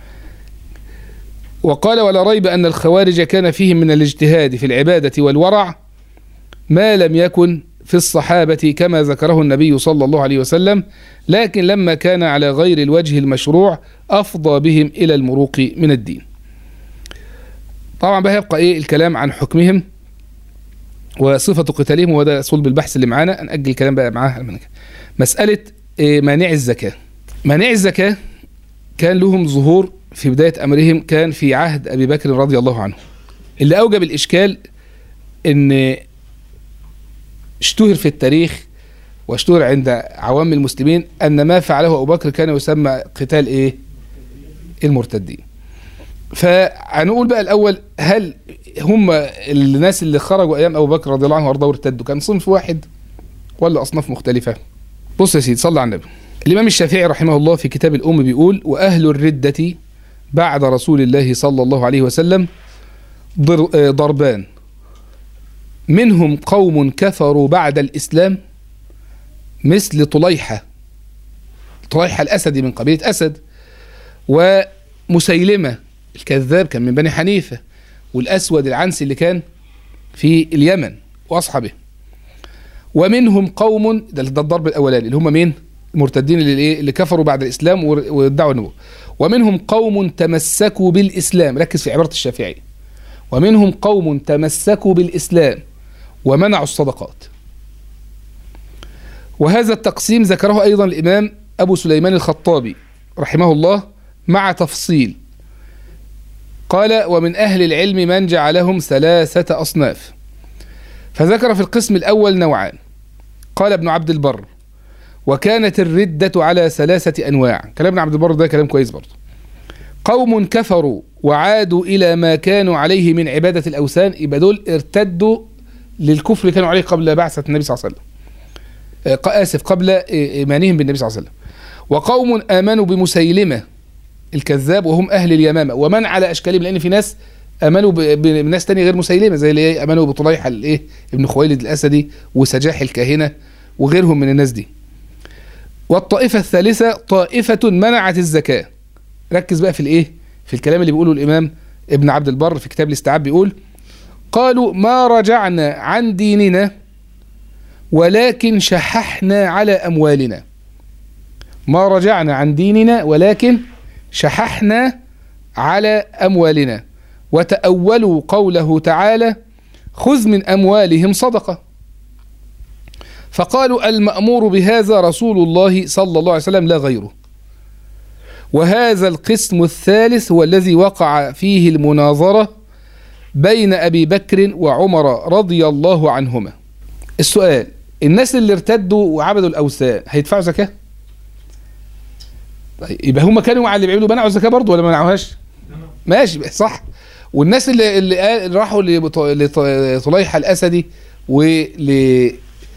وقال ولا ريب أن الخوارج كان فيهم من الاجتهاد في العبادة والورع ما لم يكن في الصحابة كما ذكره النبي صلى الله عليه وسلم لكن لما كان على غير الوجه المشروع أفضى بهم إلى المروق من الدين طبعا بقى يبقى إيه الكلام عن حكمهم وصفة قتالهم وده صلب البحث اللي معانا نأجل الكلام بقى معاه مسألة إيه، مانع الزكاة مانع الزكاة كان لهم ظهور في بداية أمرهم كان في عهد أبي بكر رضي الله عنه اللي أوجب الإشكال إن اشتهر في التاريخ واشتهر عند عوام المسلمين أن ما فعله أبو بكر كان يسمى قتال إيه المرتدين فهنقول بقى الأول هل هم الناس اللي خرجوا أيام أبو بكر رضي الله عنه وأرضاه وارتدوا كان صنف واحد ولا أصناف مختلفة بص يا سيدي صلى على النبي الإمام الشافعي رحمه الله في كتاب الأم بيقول وأهل الردة بعد رسول الله صلى الله عليه وسلم ضر- آه، ضربان منهم قوم كفروا بعد الإسلام مثل طليحة طليحة الأسدي من قبيلة أسد ومسيلمة الكذاب كان من بني حنيفة والأسود العنسي اللي كان في اليمن وأصحابه ومنهم قوم ده ده الضرب الأولاني اللي هم مين؟ المرتدين اللي إيه؟ اللي كفروا بعد الإسلام ور- وادعوا النبوة ومنهم قوم تمسكوا بالإسلام ركز في عبارة الشافعي ومنهم قوم تمسكوا بالإسلام ومنعوا الصدقات وهذا التقسيم ذكره أيضا الإمام أبو سليمان الخطابي رحمه الله مع تفصيل قال ومن أهل العلم من جعلهم ثلاثة أصناف فذكر في القسم الأول نوعان قال ابن عبد البر وكانت الردة على ثلاثة أنواع كلام ابن عبد البر ده كلام كويس برضه قوم كفروا وعادوا إلى ما كانوا عليه من عبادة الأوثان يبقى دول ارتدوا للكفر اللي كانوا عليه قبل بعثة النبي صلى الله عليه وسلم آه، ق- آسف قبل آه، إيمانهم بالنبي صلى الله عليه وسلم وقوم آمنوا بمسيلمة الكذاب وهم أهل اليمامة ومن على أشكالهم لأن في ناس آمنوا ب- ب- بناس تاني غير مسيلمة زي اللي إيه؟ آمنوا بطليحة الإيه ابن خويلد الأسدي وسجاح الكاهنة وغيرهم من الناس دي والطائفة الثالثة طائفة منعت الزكاة ركز بقى في الإيه في الكلام اللي بيقوله الإمام ابن عبد البر في كتاب الاستيعاب بيقول قالوا ما رجعنا عن ديننا ولكن شححنا على أموالنا ما رجعنا عن ديننا ولكن شححنا على أموالنا وتأولوا قوله تعالى خذ من أموالهم صدقة فقالوا المأمور بهذا رسول الله صلى الله عليه وسلم لا غيره وهذا القسم الثالث هو الذي وقع فيه المناظرة بين أبي بكر وعمر رضي الله عنهما السؤال الناس اللي ارتدوا وعبدوا الأوثان هيدفعوا زكاة؟ طيب يبقى هم كانوا مع اللي بيعملوا منعوا الزكاة برضه ولا ما منعوهاش؟ ماشي صح والناس اللي اللي قال- راحوا لبط- لطليحة الأسدي ول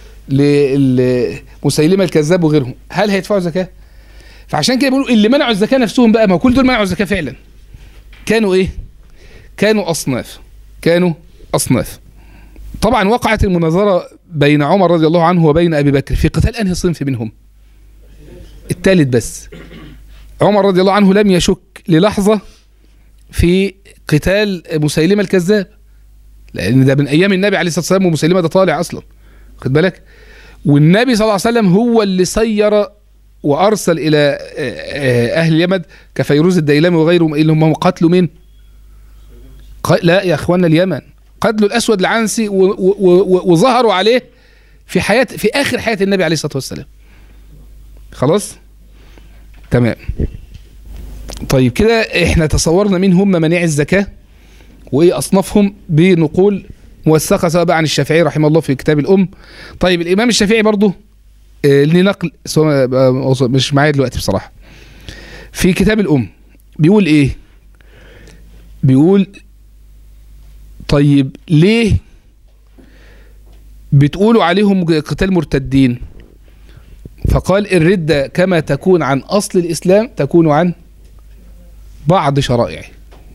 لمسيلمة الكذاب وغيرهم هل هيدفعوا زكاة؟ فعشان كده بيقولوا اللي منعوا الزكاة نفسهم بقى ما هو كل دول منعوا الزكاة فعلا كانوا ايه؟ كانوا أصناف كانوا أصناف طبعا وقعت المناظرة بين عمر رضي الله عنه وبين أبي بكر في قتال أنهي صنف منهم الثالث بس عمر رضي الله عنه لم يشك للحظة في قتال مسيلمة الكذاب لأن ده من أيام النبي عليه الصلاة والسلام ومسيلمة ده طالع أصلا خد بالك والنبي صلى الله عليه وسلم هو اللي سير وأرسل إلى آه، آه، أهل اليمن كفيروز الديلمي وغيرهم اللي هم قتلوا مين؟ ق- لا يا اخوانا اليمن قتلوا الاسود العنسي و- و- و- وظهروا عليه في حياه في اخر حياه النبي عليه الصلاه والسلام خلاص تمام طيب كده احنا تصورنا مين هم مناع الزكاه وايه اصنافهم بنقول موثقه سواء بقى عن الشافعي رحمه الله في كتاب الام طيب الامام الشافعي برضه آه، ليه نقل سواء- آه، مش معايا دلوقتي بصراحه في كتاب الام بيقول ايه بيقول طيب ليه بتقولوا عليهم قتال مرتدين فقال الردة كما تكون عن أصل الإسلام تكون عن بعض شرائعه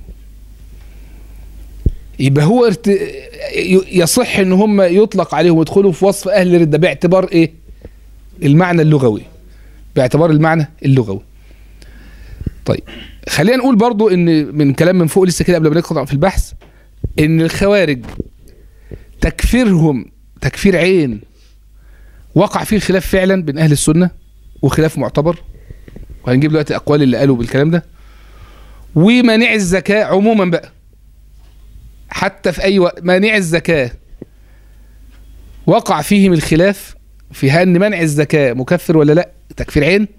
يبقى هو ارت... ي- يصح ان هم يطلق عليهم يدخلوا في وصف اهل الردة باعتبار ايه المعنى اللغوي باعتبار المعنى اللغوي طيب خلينا نقول برضو ان من كلام من فوق لسه كده قبل ما نقطع في البحث ان الخوارج تكفيرهم تكفير عين وقع فيه الخلاف فعلا بين اهل السنه وخلاف معتبر وهنجيب دلوقتي اقوال اللي قالوا بالكلام ده ومانع الزكاه عموما بقى حتى في اي وقت مانع الزكاه وقع فيهم الخلاف في هل ان منع الزكاه مكفر ولا لا تكفير عين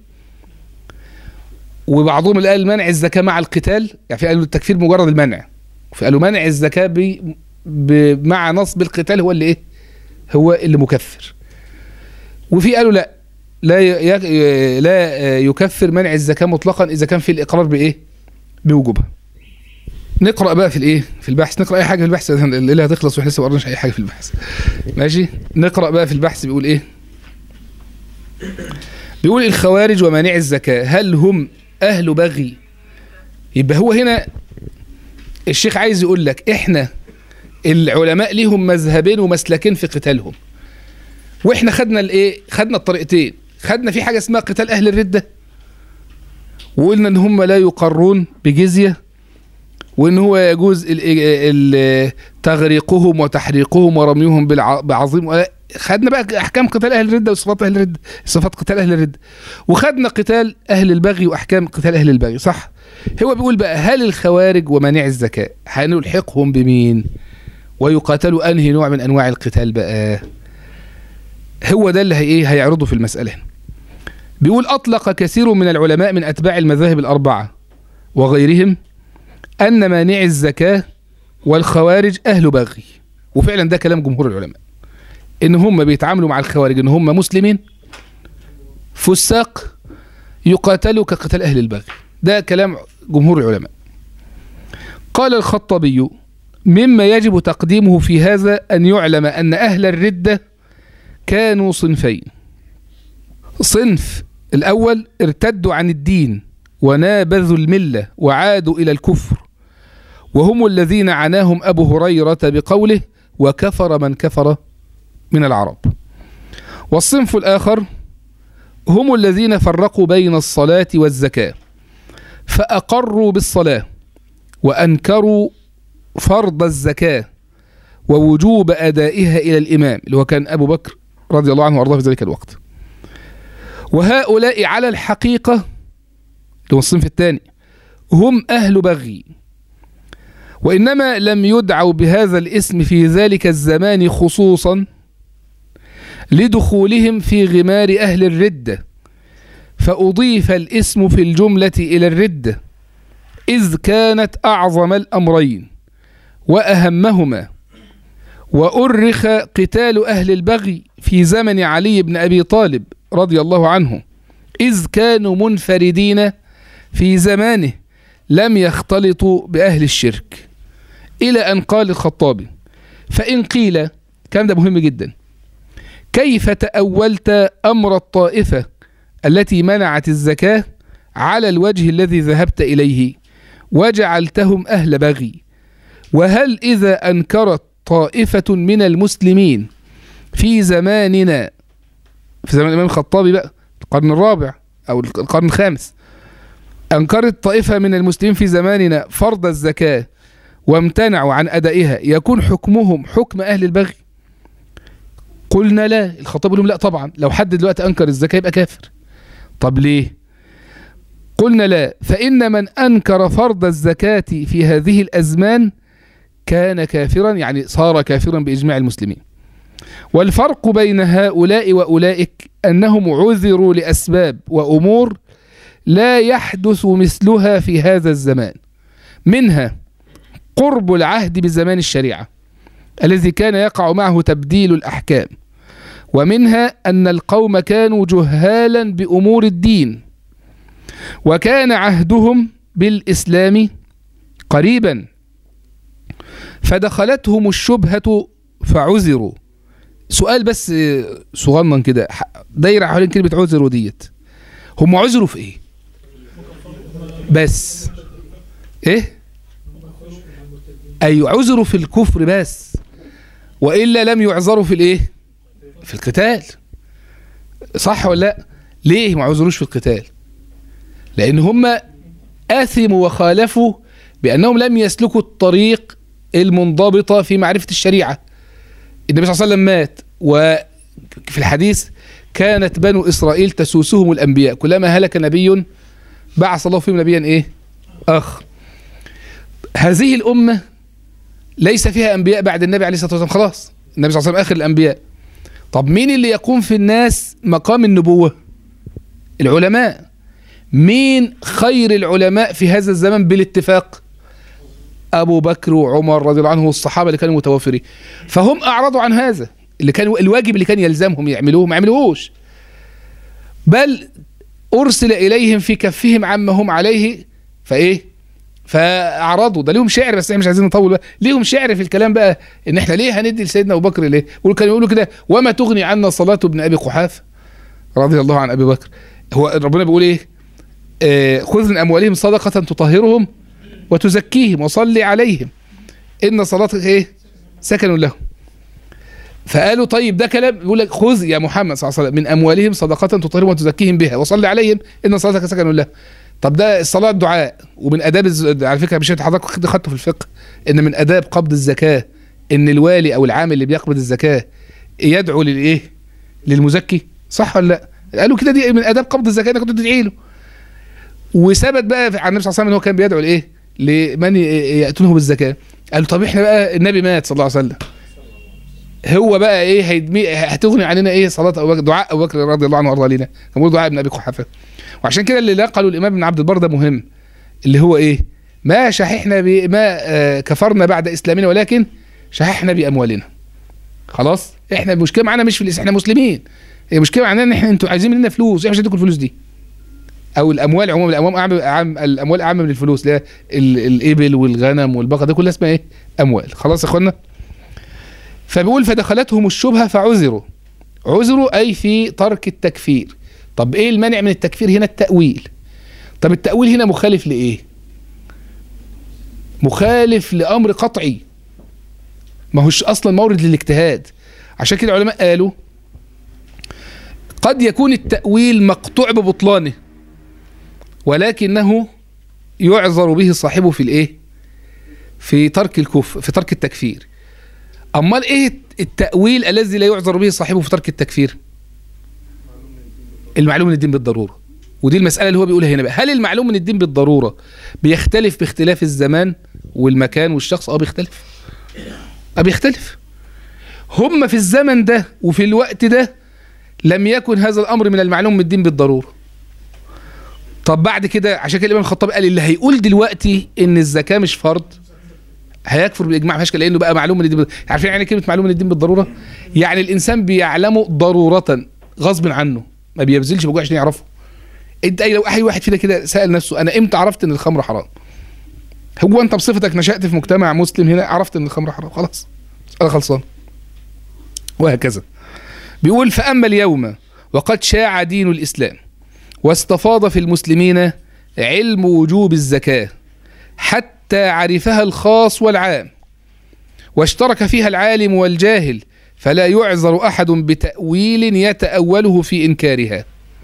وبعضهم اللي قال منع الزكاه مع القتال يعني في قالوا التكفير مجرد المنع في قالوا منع الزكاه ب... ب... مع نصب القتال هو اللي ايه هو اللي مكفر وفي قالوا لا لا ي... ي- لا يكفر منع الزكاه مطلقا اذا كان في الاقرار بايه بوجوبها نقرا بقى في الايه في البحث نقرا اي حاجه في البحث الليله هتخلص واحنا لسه ما قرناش اي حاجه في البحث ماشي نقرا بقى في البحث بيقول ايه بيقول الخوارج ومانع الزكاه هل هم اهل بغي يبقى هو هنا الشيخ عايز يقول لك احنا العلماء ليهم مذهبين ومسلكين في قتالهم واحنا خدنا الايه خدنا الطريقتين خدنا في حاجه اسمها قتال اهل الرده وقلنا ان هم لا يقرون بجزيه وان هو يجوز ال- ال- تغريقهم وتحريقهم ورميهم بالع- بعظيم خدنا بقى احكام قتال اهل الرده وصفات اهل الرده صفات قتال اهل الرده وخدنا قتال اهل البغي واحكام قتال اهل البغي صح هو بيقول بقى هل الخوارج ومانع الزكاه هنلحقهم بمين ويقاتلوا انهي نوع من انواع القتال بقى هو ده اللي هي ايه هيعرضه في المساله هنا بيقول اطلق كثير من العلماء من اتباع المذاهب الاربعه وغيرهم ان مانع الزكاه والخوارج اهل بغي وفعلا ده كلام جمهور العلماء ان هم بيتعاملوا مع الخوارج ان هم مسلمين فساق يقاتلوا كقتال اهل البغي ده كلام جمهور العلماء قال الخطابي مما يجب تقديمه في هذا ان يعلم ان اهل الرده كانوا صنفين صنف الاول ارتدوا عن الدين ونابذوا المله وعادوا الى الكفر وهم الذين عناهم ابو هريره بقوله وكفر من كفر من العرب والصنف الاخر هم الذين فرقوا بين الصلاه والزكاه فاقروا بالصلاه وانكروا فرض الزكاه ووجوب ادائها الى الامام اللي هو كان ابو بكر رضي الله عنه وارضاه في ذلك الوقت وهؤلاء على الحقيقه اللي هو الصنف الثاني هم اهل بغي وانما لم يدعوا بهذا الاسم في ذلك الزمان خصوصا لدخولهم في غمار اهل الرده فاضيف الاسم في الجمله الى الرده اذ كانت اعظم الامرين واهمهما وأرخ قتال أهل البغي في زمن علي بن أبي طالب رضي الله عنه إذ كانوا منفردين في زمانه لم يختلطوا بأهل الشرك إلى أن قال الخطابي فإن قيل كان ده مهم جدا كيف تأولت أمر الطائفة التي منعت الزكاة على الوجه الذي ذهبت إليه وجعلتهم أهل بغي وهل إذا أنكرت طائفة من المسلمين في زماننا في زمان الإمام الخطابي بقى القرن الرابع أو القرن الخامس أنكرت طائفة من المسلمين في زماننا فرض الزكاة وامتنعوا عن أدائها يكون حكمهم حكم أهل البغي قلنا لا الخطاب لهم لا طبعا لو حد دلوقتي أنكر الزكاة يبقى كافر طب ليه قلنا لا فإن من أنكر فرض الزكاة في هذه الأزمان كان كافرا يعني صار كافرا بإجماع المسلمين والفرق بين هؤلاء وأولئك أنهم عذروا لأسباب وأمور لا يحدث مثلها في هذا الزمان منها قرب العهد بزمان الشريعة الذي كان يقع معه تبديل الأحكام ومنها أن القوم كانوا جهالا بأمور الدين وكان عهدهم بالإسلام قريبا فدخلتهم الشبهة فعذروا سؤال بس صغنن كده دايرة حوالين كلمة عذروا ديت هم عذروا في ايه بس ايه اي عذروا في الكفر بس والا لم يعذروا في الايه في القتال صح ولا لا ليه ما عذروش في القتال لان هم اثموا وخالفوا بانهم لم يسلكوا الطريق المنضبطه في معرفه الشريعه النبي صلى الله عليه وسلم مات وفي الحديث كانت بنو اسرائيل تسوسهم الانبياء كلما هلك نبي بعث الله فيهم نبيا ايه اخ هذه الامه ليس فيها انبياء بعد النبي عليه الصلاه والسلام خلاص النبي صلى الله عليه وسلم اخر الانبياء طب مين اللي يقوم في الناس مقام النبوه العلماء مين خير العلماء في هذا الزمن بالاتفاق ابو بكر وعمر رضي الله عنهم والصحابه اللي كانوا متوفرين فهم اعرضوا عن هذا اللي كان الواجب اللي كان يلزمهم يعملوه ما يعملوهوش بل ارسل اليهم في كفهم عما هم عليه فايه فاعرضوا ده ليهم شعر بس احنا مش عايزين نطول بقى ليهم شعر في الكلام بقى ان احنا ليه هندي لسيدنا ابو بكر ليه وكانوا يقولوا كده وما تغني عنا صلاه ابن ابي قحافه رضي الله عن ابي بكر هو ربنا بيقول ايه آه خذ من اموالهم صدقه تطهرهم وتزكيهم وصل عليهم ان صلاتك ايه سكن لهم فقالوا طيب ده كلام بيقول لك خذ يا محمد صلى الله عليه وسلم من اموالهم صدقه تطهرهم وتزكيهم بها وصل عليهم ان صلاتك سكن لهم طب ده الصلاه الدعاء ومن اداب الز... على فكره مش حضرتك خدته في الفقه ان من اداب قبض الزكاه ان الوالي او العامل اللي بيقبض الزكاه يدعو للايه للمزكي صح ولا لا قالوا كده دي من اداب قبض الزكاه انك كنت تدعي له وثبت بقى عن النبي صلى الله عليه وسلم ان هو كان بيدعو لايه لمن ياتونه بالزكاه قالوا طب احنا بقى النبي مات صلى الله عليه وسلم هو بقى ايه هيدمي هتغني عننا ايه صلاه ابو بكر دعاء ابو بكر رضي الله عنه وارضى علينا كان بيقول دعاء ابن ابي قحافه وعشان كده اللي نقله الامام ابن عبد البر ده مهم اللي هو ايه ما شححنا ما آه كفرنا بعد اسلامنا ولكن شححنا باموالنا خلاص احنا المشكله معانا مش في الاسلام احنا مسلمين هي المشكله معانا ان احنا انتوا عايزين مننا فلوس احنا مش هنديكم الفلوس دي او الاموال عموما الاموال اعم أعم الاموال اعم من الفلوس اللي الابل والغنم والبقر ده كلها اسمها ايه اموال خلاص يا اخوانا فبيقول فدخلتهم الشبهه فعذروا عذروا اي في ترك التكفير طب ايه المانع من التكفير هنا التاويل طب التاويل هنا مخالف لايه مخالف لامر قطعي ما هوش اصلا مورد للاجتهاد عشان كده العلماء قالوا قد يكون التاويل مقطوع ببطلانه ولكنه يعذر به صاحبه في الايه في ترك الكفر في ترك التكفير امال ايه التاويل الذي لا يعذر به صاحبه في ترك التكفير المعلوم من الدين بالضروره ودي المساله اللي هو بيقولها هنا بقى هل المعلوم من الدين بالضروره بيختلف باختلاف الزمان والمكان والشخص اه بيختلف اه بيختلف هم في الزمن ده وفي الوقت ده لم يكن هذا الامر من المعلوم من الدين بالضروره طب بعد كده عشان كده الامام الخطابي قال اللي هيقول دلوقتي ان الزكاه مش فرض هيكفر بالاجماع فشكل لانه بقى معلوم من الدين عارفين يعني كلمه معلوم من الدين بالضروره يعني الانسان بيعلمه ضروره غصب عنه ما بيبذلش بجوع عشان يعرفه انت اي لو اي واحد فينا كده سال نفسه انا امتى عرفت ان الخمر حرام هو انت بصفتك نشات في مجتمع مسلم هنا عرفت ان الخمر حرام خلاص انا خلصان وهكذا بيقول فاما اليوم وقد شاع دين الاسلام واستفاض في المسلمين علم وجوب الزكاه حتى عرفها الخاص والعام واشترك فيها العالم والجاهل فلا يعذر احد بتاويل يتاوله في انكارها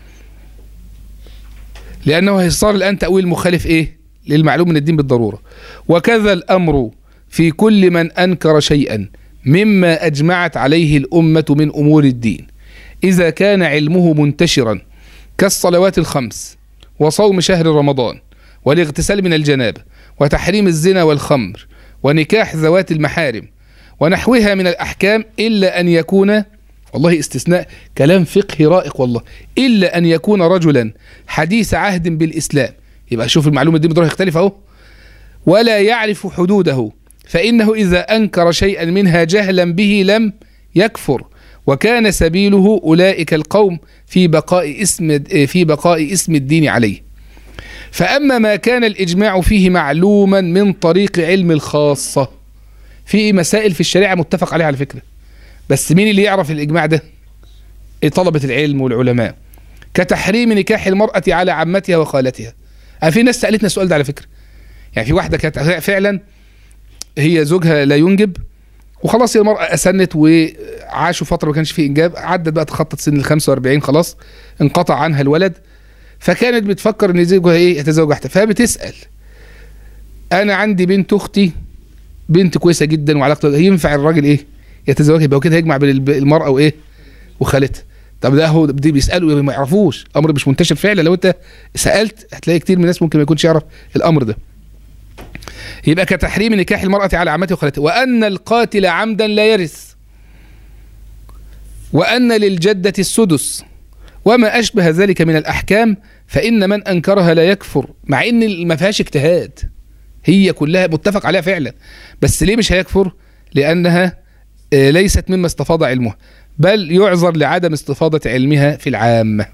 لانه صار الان تاويل مخالف ايه للمعلوم من الدين بالضروره وكذا الامر في كل من انكر شيئا مما اجمعت عليه الامه من امور الدين اذا كان علمه منتشرا كالصلوات الخمس وصوم شهر رمضان والاغتسال من الجنابه وتحريم الزنا والخمر ونكاح ذوات المحارم ونحوها من الأحكام إلا أن يكون والله استثناء كلام فقهي رائق والله إلا أن يكون رجلا حديث عهد بالإسلام يبقى شوف المعلومة دي بضرورة يختلف أهو ولا يعرف حدوده فإنه إذا أنكر شيئا منها جهلا به لم يكفر وكان سبيله أولئك القوم في بقاء اسم في بقاء اسم الدين عليه فأما ما كان الإجماع فيه معلوما من طريق علم الخاصة في مسائل في الشريعة متفق عليها على فكرة بس مين اللي يعرف الإجماع ده طلبة العلم والعلماء كتحريم نكاح المرأة على عمتها وخالتها في ناس سألتنا السؤال ده على فكرة يعني في واحدة كانت فعلا هي زوجها لا ينجب وخلاص هي المرأة أسنت وعاشوا فترة ما كانش فيه إنجاب عدت بقى تخطط سن ال 45 خلاص انقطع عنها الولد فكانت بتفكر ان زوجها ايه يتزوج واحده فبتسال انا عندي بنت اختي بنت كويسه جدا وعلاقته ينفع الراجل ايه يتزوجها يبقى كده هيجمع بين المراه وايه وخالتها طب ده هو دي بيسالوا ما يعرفوش امر مش منتشر فعلا لو انت سالت هتلاقي كتير من الناس ممكن ما يكونش يعرف الامر ده يبقى كتحريم نكاح المرأة على عمته وخالته وأن القاتل عمدا لا يرث وأن للجدة السدس وما أشبه ذلك من الأحكام فإن من أنكرها لا يكفر مع إن ما فيهاش اجتهاد هي كلها متفق عليها فعلا بس ليه مش هيكفر لأنها آه، ليست مما استفاض علمها بل يعذر لعدم استفاضة علمها في العامة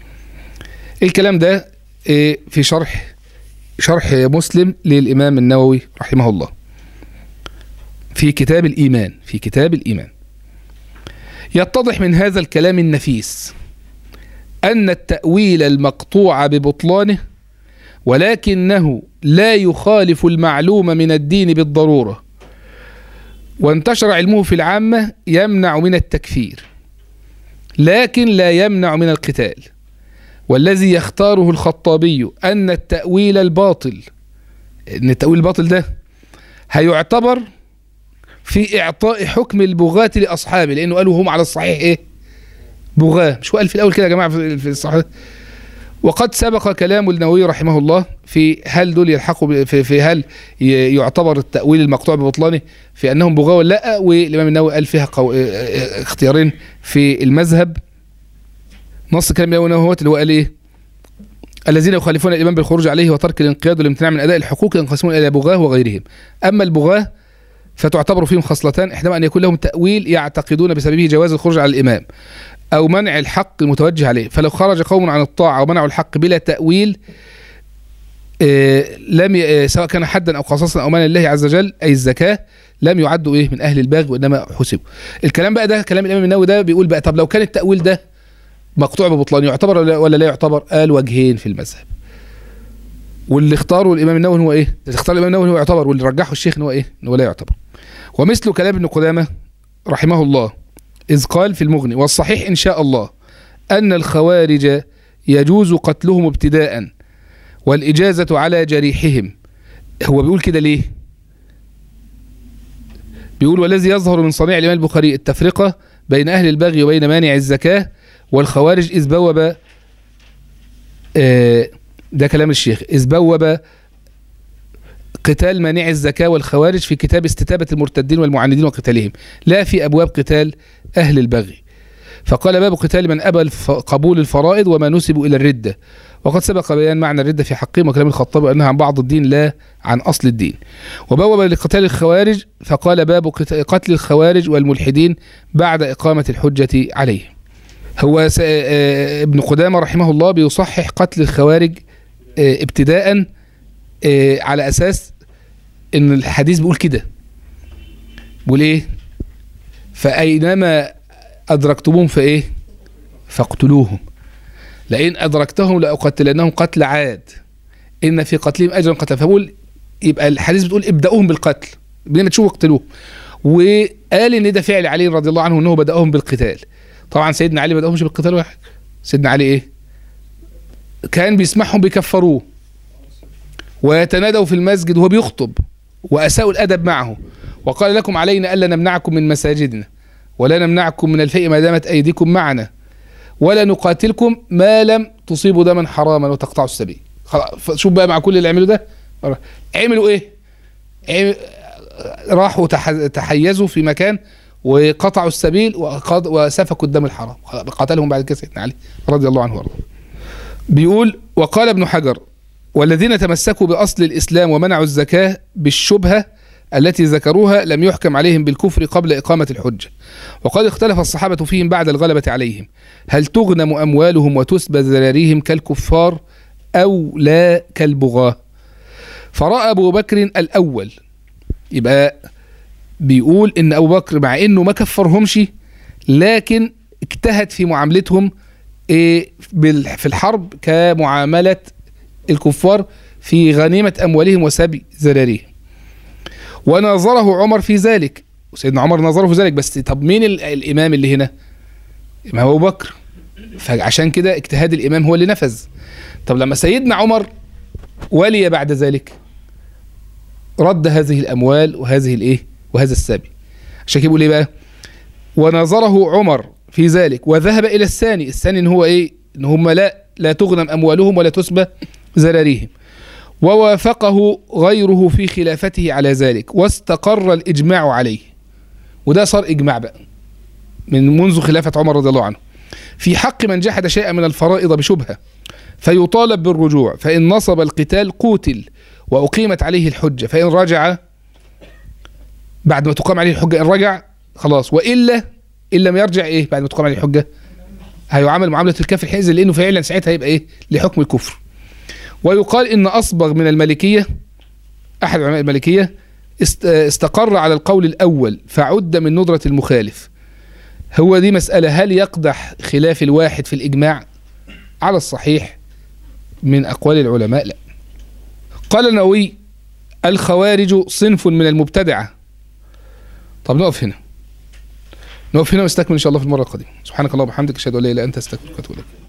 الكلام ده آه، في شرح شرح مسلم للإمام النووي رحمه الله في كتاب الإيمان في كتاب الإيمان يتضح من هذا الكلام النفيس أن التأويل المقطوع ببطلانه ولكنه لا يخالف المعلوم من الدين بالضرورة وانتشر علمه في العامة يمنع من التكفير لكن لا يمنع من القتال والذي يختاره الخطابي أن التأويل الباطل أن التأويل الباطل ده هيعتبر في إعطاء حكم البغاة لأصحابه لأنه قالوا هم على الصحيح إيه بغاة مش هو قال في الأول كده يا جماعة في في الصحيح وقد سبق كلام النووي رحمه الله في هل دول يلحقوا ب- في, في هل ي- يعتبر التأويل المقطوع ببطلانه في أنهم بغاة ولا لا والإمام النووي قال فيها قو... اه- اه- اختيارين في المذهب نص كلام النووي هو اللي هو قال إيه الذين يخالفون الإمام بالخروج عليه وترك الانقياد والامتناع من أداء الحقوق ينقسمون إلى بغاة وغيرهم أما البغاة فتعتبر فيهم خصلتان إحداهما أن يكون لهم تأويل يعتقدون بسببه جواز الخروج على الإمام أو منع الحق المتوجه عليه فلو خرج قوم عن الطاعة ومنعوا الحق بلا تأويل آه، لم ي... آه، سواء كان حدا أو قصاصا أو مال الله عز وجل أي الزكاة لم يعدوا إيه من أهل الباغي وإنما حسبوا الكلام بقى ده كلام الإمام النووي ده بيقول بقى طب لو كان التأويل ده مقطوع ببطلان يعتبر ولا- ولا لا يعتبر قال وجهين في المذهب واللي اختاره الامام النووي هو ايه؟ اللي اختار الامام النووي هو يعتبر واللي رجحه الشيخ ان هو ايه؟ ان هو لا يعتبر. ومثل كلام ابن قدامه رحمه الله اذ قال في المغني والصحيح ان شاء الله ان الخوارج يجوز قتلهم ابتداء والاجازه على جريحهم. هو بيقول كده ليه؟ بيقول والذي يظهر من صنيع الامام البخاري التفرقه بين اهل البغي وبين مانع الزكاه والخوارج اذ بوب آه، ده كلام الشيخ إذ بوب قتال مانع الزكاة والخوارج في كتاب استتابة المرتدين والمعاندين وقتالهم لا في أبواب قتال أهل البغي فقال باب قتال من أبى الف- قبول الفرائض وما نسبوا إلى الردة وقد سبق بيان معنى الردة في حقهم وكلام الخطاب أنها عن بعض الدين لا عن أصل الدين وبوب لقتال الخوارج فقال باب قت- قتل الخوارج والملحدين بعد إقامة الحجة عليهم هو س- آه، ابن قدامة رحمه الله بيصحح قتل الخوارج آه، ابتداء آه، على اساس ان الحديث بيقول كده بيقول ايه فاينما ادركتموهم فايه فاقتلوهم لئن ادركتهم لاقتلنهم قتل عاد ان في قتلهم اجرا قتل فبقول يبقى الحديث بتقول ابداوهم بالقتل بما تشوفوا اقتلوهم وقال ان ده فعل علي رضي الله عنه انه بداهم بالقتال طبعا سيدنا علي بداهمش بالقتال واحد سيدنا علي ايه كان بيسمعهم بيكفروه ويتنادوا في المسجد وهو بيخطب وأساءوا الأدب معه وقال لكم علينا ألا نمنعكم من مساجدنا ولا نمنعكم من الفيء ما دامت أيديكم معنا ولا نقاتلكم ما لم تصيبوا دما حراما وتقطعوا السبيل خلاص شوف بقى مع كل اللي عملوا ده عملوا ايه عم... راحوا تح... تحيزوا في مكان وقطعوا السبيل وقض... وسفكوا الدم الحرام قتلهم بعد كده سيدنا علي رضي الله عنه وارضاه بيقول وقال ابن حجر والذين تمسكوا بأصل الإسلام ومنعوا الزكاة بالشبهة التي ذكروها لم يحكم عليهم بالكفر قبل إقامة الحجة وقد اختلف الصحابة فيهم بعد الغلبة عليهم هل تغنم أموالهم وتسبى ذراريهم كالكفار أو لا كالبغاة فرأى أبو بكر الأول يبقى بيقول إن أبو بكر مع إنه ما كفرهمش لكن اجتهد في معاملتهم إيه بال- في الحرب كمعاملة الكفار في غنيمة أموالهم وسبي ذراريهم وناظره عمر في ذلك سيدنا عمر نظره في ذلك بس طب مين ال- الإمام اللي هنا ما هو أبو بكر فعشان كده اجتهاد الإمام هو اللي نفذ طب لما سيدنا عمر ولي بعد ذلك رد هذه الأموال وهذه الإيه وهذا السبي عشان كده بيقول إيه بقى ونظره عمر في ذلك وذهب إلى الثاني الثاني إن هو إيه إن هم لا لا تغنم أموالهم ولا تسبى ذراريهم ووافقه غيره في خلافته على ذلك واستقر الإجماع عليه وده صار إجماع بقى من منذ خلافة عمر رضي الله عنه في حق من جحد شيئا من الفرائض بشبهة فيطالب بالرجوع فإن نصب القتال قوتل وأقيمت عليه الحجة فإن رجع بعد ما تقام عليه الحجة إن رجع خلاص وإلا إن لم يرجع إيه بعد ما تقام عليه الحجة هيعامل معاملة الكافر حينئذ لأنه فعلا ساعتها هيبقى إيه لحكم الكفر ويقال إن أصبغ من الملكية أحد علماء الملكية است- استقر على القول الأول فعد من ندرة المخالف هو دي مسألة هل يقدح خلاف الواحد في الإجماع على الصحيح من أقوال العلماء لا قال النووي الخوارج صنف من المبتدعة طب نقف هنا نقف هنا ونستكمل إن شاء الله في المرة القادمة سبحانك اللهم وبحمدك أشهد أن لا إله إلا أنت أستغفرك وأتوب إليك